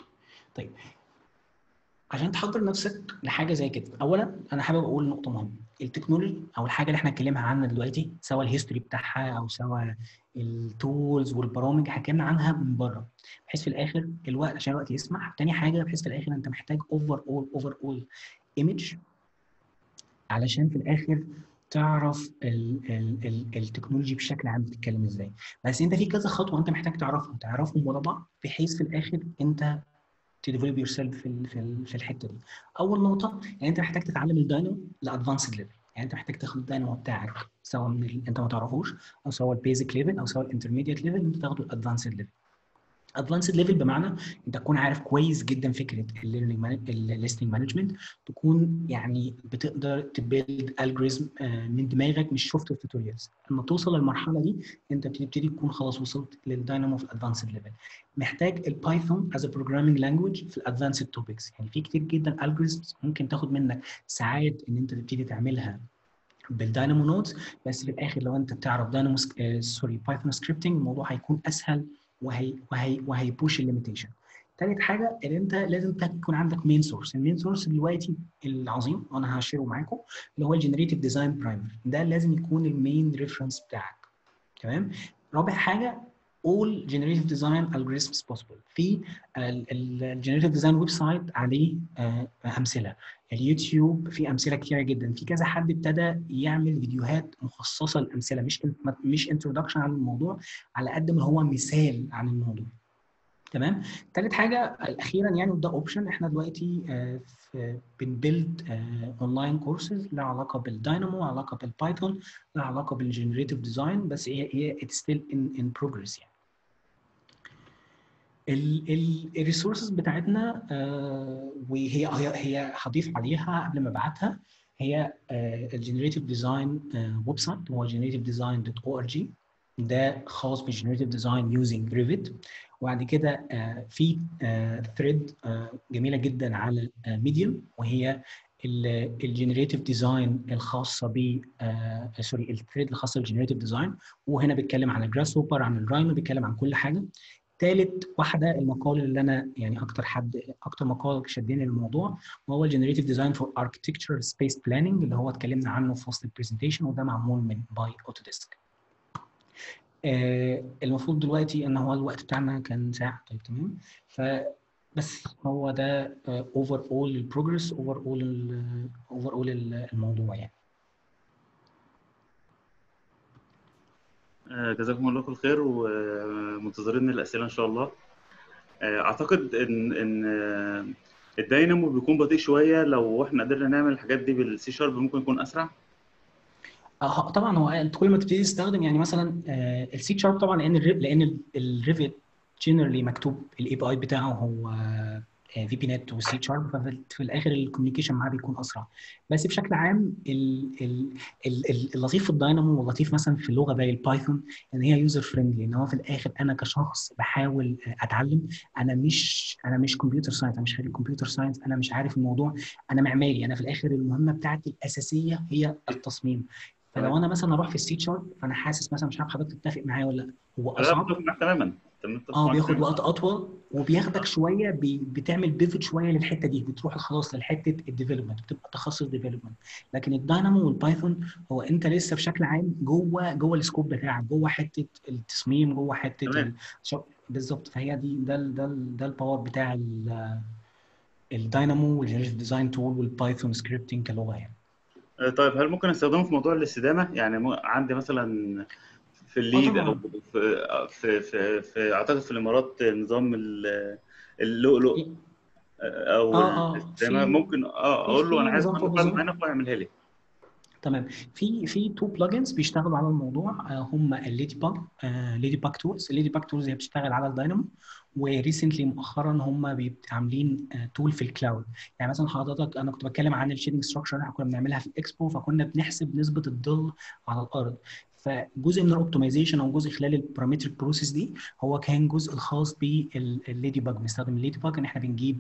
طيب عشان تحضر نفسك لحاجه زي كده اولا انا حابب اقول نقطه مهمه التكنولوجي او الحاجه اللي احنا اتكلمنا عنها دلوقتي سواء الهيستوري بتاعها او سواء التولز والبرامج حكينا عنها من بره بحيث في الاخر الوقت عشان الوقت يسمح تاني حاجه بحيث في الاخر انت محتاج اوفر اول اوفر اول ايمج علشان في الاخر تعرف ال ال ال التكنولوجي بشكل عام بتتكلم ازاي بس انت في كذا خطوه انت محتاج تعرفهم تعرفهم ورا بعض بحيث في الاخر انت تديفلوب يور سيلف في في في الحته دي اول نقطه يعني انت محتاج تتعلم الداينامو لادفانسد ليفل يعني انت محتاج تاخد الداينامو بتاعك سواء من ال... انت ما تعرفوش او سواء البيزك ليفل او سواء الانترميديت ليفل انت تاخده الادفانسد ليفل ادفانسد ليفل بمعنى انت تكون عارف كويس جدا فكره الليرنينج الليستنج مانجمنت تكون يعني بتقدر تبيلد الجوريزم من دماغك مش شفت التوتوريالز لما توصل للمرحله دي انت بتبتدي تكون خلاص وصلت للداينامو في الادفانسد ليفل محتاج البايثون از بروجرامينج لانجويج في الادفانسد توبكس يعني في كتير جدا الجوريزمز ممكن تاخد منك ساعات ان انت تبتدي تعملها بالداينامو نودز بس في الاخر لو انت بتعرف داينامو سوري بايثون سكريبتنج الموضوع هيكون اسهل وهي وهي وهيبوش الليميتيشن ثالث حاجه ان انت لازم تكون عندك مين سورس المين سورس دلوقتي العظيم وانا هشيره معاكم اللي هو الجنريتيف ديزاين برايمر ده لازم يكون المين ريفرنس بتاعك تمام رابع حاجه all generative design algorithms possible في الجنريتيف ديزاين ويب سايت عليه امثله اليوتيوب في امثله كتيره جدا في كذا حد ابتدى يعمل فيديوهات مخصصه للامثله مش مش انتروداكشن عن الموضوع على قد ما هو مثال عن الموضوع تمام ثالث حاجه اخيرا يعني وده اوبشن احنا دلوقتي بنبيلد اونلاين كورسز لها علاقه بالداينامو علاقه بالبايثون لها علاقه بالجنريتيف ديزاين بس هي هي اتس ستيل ان ان بروجريس يعني الريسورسز بتاعتنا وهي هي هي هضيف عليها قبل ما ابعتها هي الجنريتيف ديزاين ويب سايت هو generative ده خاص بالجنريتيف ديزاين يوزنج ريفيت وبعد كده في ثريد جميله جدا على ميديوم وهي الجنريتيف ديزاين الخاصه ب سوري الثريد الخاصه بالجنريتيف ديزاين وهنا بيتكلم عن الجراس هوبر عن الراينو بيتكلم عن كل حاجه ثالث واحده المقال اللي انا يعني اكتر حد اكتر مقال شدني للموضوع وهو الجنريتيف ديزاين فور اركتكتشر سبيس بلاننج اللي هو اتكلمنا عنه في وسط البرزنتيشن وده معمول من باي اوتوديسك آه المفروض دلوقتي ان هو الوقت بتاعنا كان ساعه طيب تمام ف بس هو ده اوفر اول البروجرس اوفر اول اوفر اول الموضوع يعني جزاكم الله كل خير ومنتظرين الاسئله ان شاء الله اعتقد ان ان الداينامو بيكون بطيء شويه لو احنا قدرنا نعمل الحاجات دي بالسي شارب ممكن يكون اسرع طبعا هو انت كل ما تبتدي تستخدم يعني مثلا السي شارب طبعا لان لان الريفت جنرالي مكتوب الاي بي اي بتاعه هو في بي نت وسي شارب ففي الاخر الكوميونيكيشن معاه بيكون اسرع بس بشكل عام اللطيف في الداينامو واللطيف مثلا في اللغه زي البايثون ان هي يوزر فريندلي ان هو في الاخر انا كشخص بحاول اتعلم انا مش انا مش كمبيوتر ساينس انا مش خريج كمبيوتر ساينس انا مش عارف الموضوع انا معماري انا في الاخر المهمه بتاعتي الاساسيه هي التصميم فلو انا مثلا اروح في السي شارب فانا حاسس مثلا مش عارف حضرتك تتفق معايا ولا لا هو اصعب تماما اه بياخد وقت اطول وبياخدك شويه بي بتعمل بيفت شويه للحته دي بتروح خلاص لحته الديفلوبمنت بتبقى تخصص ديفلوبمنت لكن الداينامو والبايثون هو انت لسه بشكل عام جوه جوه السكوب بتاعك جوه حته التصميم جوه حته ال... بالظبط فهي دي ده ال ده ال ده الباور بتاع الداينامو والجنريتيف ديزاين تول والبايثون سكريبتنج كلغه يعني طيب هل ممكن استخدمه في موضوع الاستدامه يعني عندي مثلا في الليد او في في في, في اعتقد في الامارات نظام اللؤلؤ او آه آه ممكن اه اقول له انا عايز اعمل معانا فيعملها لي تمام في في تو بلجنز بيشتغلوا على الموضوع هم الليدي باج ليدي باج تولز الليدي باج تولز هي بتشتغل على الداينامو وريسنتلي مؤخرا هم عاملين تول في الكلاود يعني مثلا حضرتك انا كنت بتكلم عن الشيدنج ستراكشر احنا كنا بنعملها في الاكسبو فكنا بنحسب نسبه الظل على الارض فجزء من الاوبتمايزيشن او جزء خلال البارامتريك بروسيس دي هو كان جزء الخاص بالليدي باج بنستخدم الليدي باج ان احنا بنجيب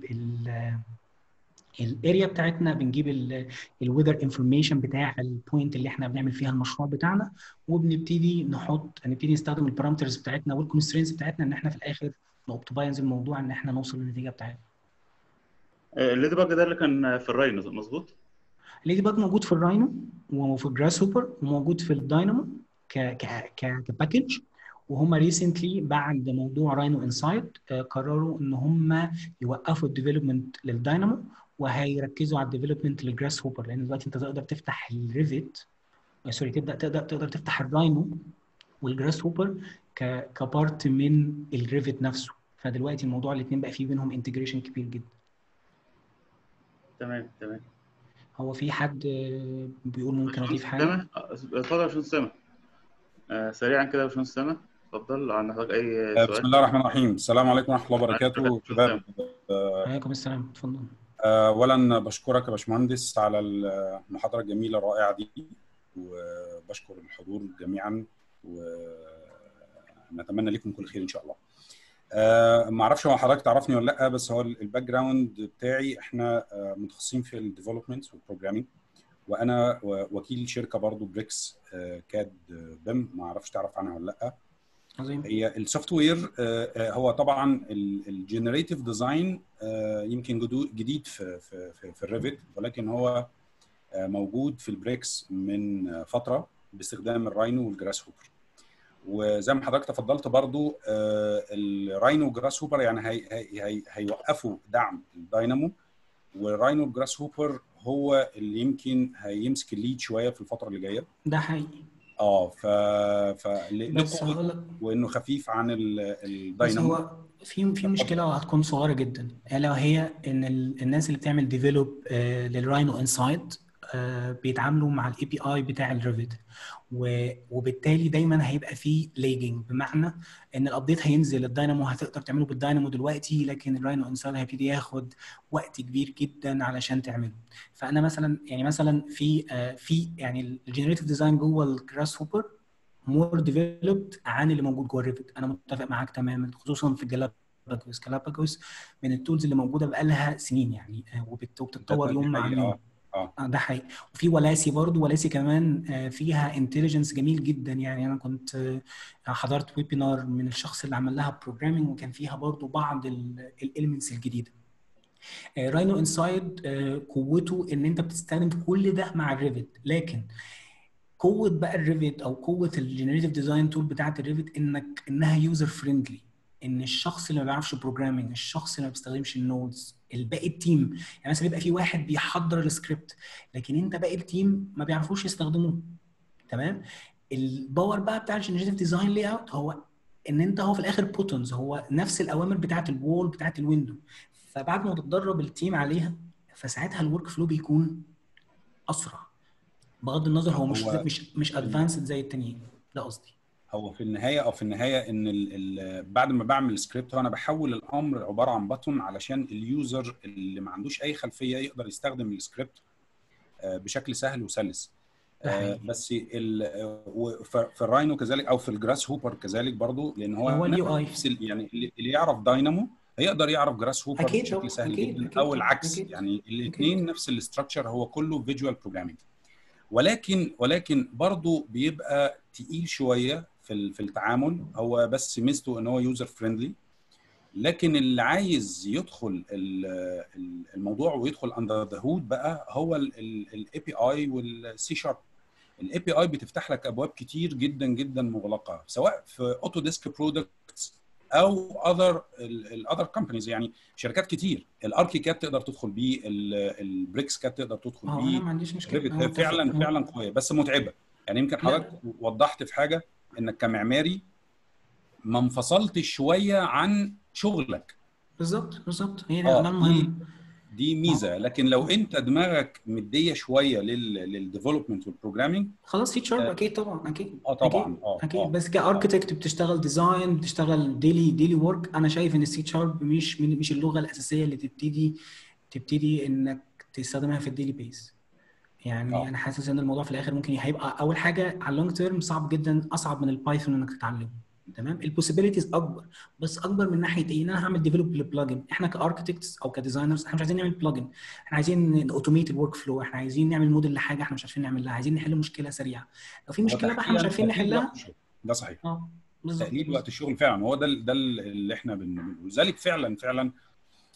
الاريا بتاعتنا بنجيب الويذر انفورميشن بتاع البوينت اللي احنا بنعمل فيها المشروع بتاعنا وبنبتدي نحط نبتدي نستخدم البارامترز بتاعتنا والكونسترينز بتاعتنا ان احنا في الاخر نوبتمايز الموضوع ان احنا نوصل للنتيجه بتاعتنا الليدي باج ده اللي كان في الراينو مظبوط؟ الليدي باج موجود في الراينو وفي الجراس هوبر وموجود في الداينامو ك ك ك كباكج وهم ريسنتلي بعد موضوع راينو انسايد قرروا ان هم يوقفوا الديفلوبمنت للداينامو وهيركزوا على الديفلوبمنت للجراس هوبر لان دلوقتي انت تقدر تفتح الريفت سوري تبدا تقدر تقدر تفتح الراينو والجراس هوبر ك كبارت من الريفت نفسه فدلوقتي الموضوع الاثنين بقى فيه بينهم انتجريشن كبير جدا تمام تمام هو في حد آه، بيقول ممكن اضيف حاجه سامة اتفضل يا باشمهندس سامة آه، سريعا كده يا باشمهندس سامة اتفضل عن حضرتك اي بسم سؤال الله الرحمن الرحيم السلام عليكم ورحمه الله وبركاته شباب عليكم السلام اتفضل آه، اولا بشكرك يا باشمهندس على المحاضره الجميله الرائعه دي وبشكر الحضور جميعا ونتمنى لكم كل خير ان شاء الله آه، ما اعرفش هو حضرتك تعرفني ولا لا بس هو الباك جراوند بتاعي احنا آه، متخصصين في الديفلوبمنت والبروجرامينج وانا و- وكيل شركه برضو بريكس آه، كاد بيم ما اعرفش تعرف عنها ولا لا عظيم هي السوفت وير هو طبعا الجنريتيف ديزاين يمكن جدو- جديد في في في, في الريفت ولكن هو آه، موجود في البريكس من آه، فتره باستخدام الراينو والجراس هوبر وزي ما حضرتك تفضلت برضو آه، الراينو والجراس هوبر يعني هي هي هي هيوقفوا دعم الداينامو والراينو والجراس هوبر هو اللي يمكن هيمسك الليد شويه في الفتره اللي جايه ده حقيقي اه ف ف بس لقوة هقول لك وانه خفيف عن ال- بس الداينامو هو في في مشكله وهتكون صغيره جدا الا وهي ان ال- الناس اللي بتعمل ديفلوب للراينو انسايد بيتعاملوا مع الاي بي اي بتاع الريفت وبالتالي دايما هيبقى فيه ليجنج بمعنى ان الابديت هينزل الداينامو هتقدر تعمله بالداينامو دلوقتي لكن الراينو انسايد هيبتدي ياخد وقت كبير جدا علشان تعمله فانا مثلا يعني مثلا في آه، في يعني الجنريتيف ديزاين جوه الجراس هوبر مور ديفلوبد عن اللي موجود جوه الريفت انا متفق معاك تماما خصوصا في جلاباجوس جلاباجوس من التولز اللي موجوده بقالها سنين يعني آه، وبت- وبتتطور ده يوم مع حقيقي، يوم اه اه آه، ده حقيقي وفي ولاسي برضو ولاسي كمان آه، فيها انتليجنس جميل جدا يعني انا كنت آه، حضرت ويبينار من الشخص اللي عمل لها بروجرامينج وكان فيها برضو بعض الاليمنتس الجديده راينو انسايد قوته ان انت بتستخدم كل ده مع الريفت لكن قوه بقى الريفت او قوه الجنريتيف ديزاين تول بتاعت الريفت انك انها يوزر فريندلي ان الشخص اللي ما بيعرفش بروجرامينج الشخص اللي ما بيستخدمش النودز الباقي التيم يعني مثلا بيبقى في واحد بيحضر السكريبت لكن انت باقي التيم ما بيعرفوش يستخدموه تمام الباور بقى بتاع الجنريتيف ديزاين لاي اوت هو ان انت هو في الاخر بوتونز هو نفس الاوامر بتاعت الوول بتاعت الويندو فبعد ما تتدرب التيم عليها فساعتها الورك فلو بيكون اسرع بغض النظر هو مش هو- مش مش ادفانسد زي التانيين ده قصدي هو في النهايه او في النهايه ان ال ال بعد ما بعمل سكريبت انا بحول الامر عباره عن بطن علشان اليوزر اللي ما عندوش اي خلفيه يقدر يستخدم السكريبت آه، بشكل سهل وسلس ده آه، حقيقي. بس ال- آه، وف- في الراينو كذلك او في الجراس هوبر كذلك برضو لان هو هو ال UI. نفس ال- يعني اللي اللي يعرف داينامو هيقدر يعرف جراس هوبر أكيد بشكل طبعاً، سهل أكيد، جدا أكيد او طبعاً، العكس أكيد. يعني الاثنين نفس الاستراكشر هو كله فيجوال بروجرامينج ولكن ولكن برضه بيبقى تقيل شويه في ال- في التعامل هو بس ميزته ان هو يوزر فريندلي لكن اللي عايز يدخل ال- ال- الموضوع ويدخل اندر ذا هود بقى هو الاي بي اي والسي شارب الاي بي اي بتفتح لك ابواب كتير جدا جدا مغلقه سواء في اوتو ديسك برودكتس او اذر الاذر كومبانيز يعني شركات كتير الاركي كات تقدر تدخل بيه البريكس كات تقدر تدخل اه بيه انا ما عنديش مشكله ريفت أنا هي متفق. فعلا هو- فعلا قويه بس متعبه يعني يمكن لا. حضرتك وضحت في حاجه انك كمعماري ما انفصلتش شويه عن شغلك بالظبط بالظبط هي ده اه ده دي المهم دي ميزه لكن لو انت دماغك مديه شويه للديفلوبمنت والبروجرامينج خلاص سي شارب آه. اكيد طبعا اكيد اه طبعا اكيد اه اكيد آه. بس كاركتكت بتشتغل ديزاين بتشتغل ديلي ديلي ورك انا شايف ان السي شارب مش من- مش اللغه الاساسيه اللي تبتدي تبتدي انك تستخدمها في الديلي بيس يعني آه. انا حاسس ان الموضوع في الاخر ممكن هيبقى اول حاجه على اللونج تيرم صعب جدا اصعب من البايثون انك تتعلمه تمام البوسيبيليتيز اكبر بس اكبر من ناحيه ايه ان انا هعمل ديفلوب لبلجن احنا كاركتكتس او كديزاينرز احنا مش عايزين نعمل بلجن احنا عايزين اوتوميت الورك فلو احنا عايزين نعمل موديل لحاجه احنا مش عارفين نعملها عايزين نحل مشكله سريعه لو في مشكله بقى احنا مش عارفين تقليل نحلها وقت الشغل. ده صحيح اه بالظبط تقليل وقت الشغل فعلا هو ده ال- ده ال- اللي احنا بنقوله لذلك فعلا فعلا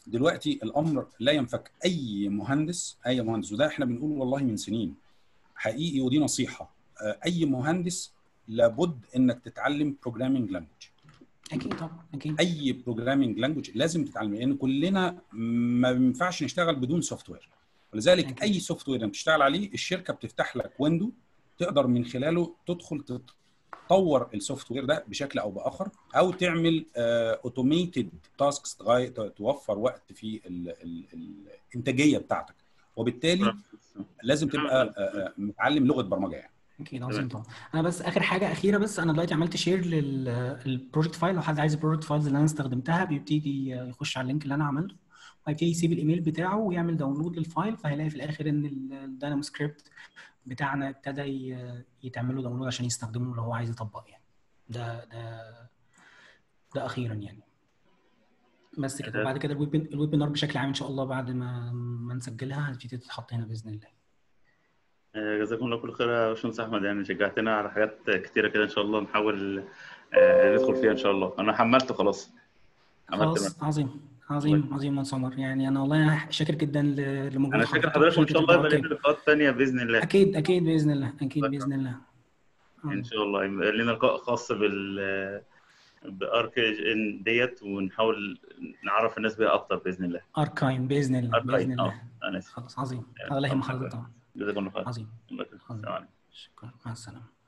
دلوقتي الامر لا ينفك اي مهندس اي مهندس وده احنا بنقول والله من سنين حقيقي ودي نصيحه آه، اي مهندس لابد انك تتعلم بروجرامينج لانجوج اكيد طبعا اكيد اي بروجرامينج لانجوج لازم تتعلم لان كلنا ما ينفعش نشتغل بدون سوفت وير ولذلك أكيد. اي سوفت وير انت بتشتغل عليه الشركه بتفتح لك ويندو تقدر من خلاله تدخل تطور السوفت وير ده بشكل او باخر او تعمل اوتوميتد تاسكس توفر وقت في ال ال الانتاجيه بتاعتك وبالتالي لازم تبقى آه، آه، متعلم لغه برمجه يعني اكيد عظيم طبعا انا بس اخر حاجه اخيره بس انا دلوقتي عملت شير للبروجكت فايل لو حد عايز البروجكت فايلز اللي انا استخدمتها بيبتدي يخش على اللينك اللي انا عملته وهيبتدي يسيب الايميل بتاعه ويعمل داونلود للفايل فهيلاقي في الاخر ان الداينامو سكريبت بتاعنا ابتدى ي- يتعمل له داونلود عشان يستخدمه لو هو عايز يطبق يعني ده ده ده اخيرا يعني بس كده وبعد كده الويب الويبينار بشكل عام ان شاء الله بعد ما ما نسجلها هتبتدي تتحط هنا باذن الله آه، جزاكم الله كل خير يا باشمهندس احمد يعني شجعتنا على حاجات كتيره كده ان شاء الله نحاول آه، ندخل فيها ان شاء الله انا حملت خلاص عملت خلاص عظيم عظيم عظيم مهندس عمر يعني انا والله شاكر جدا ل- لمجهود انا شاكر حضرتك وان شاء الله يبقى لنا لقاءات ثانيه باذن الله اكيد اكيد باذن الله اكيد باذن الله ان شاء الله يبقى لنا لقاء خاص بال بارك ان ديت ونحاول نعرف الناس بيها اكتر باذن الله اركايم باذن الله باذن اركايم الله اه انا اسف خلاص عظيم الله يهمك حضرتك طبعا جزاكم الله خير عظيم الله يكرمك. السلام عليكم شكرا مع السلامه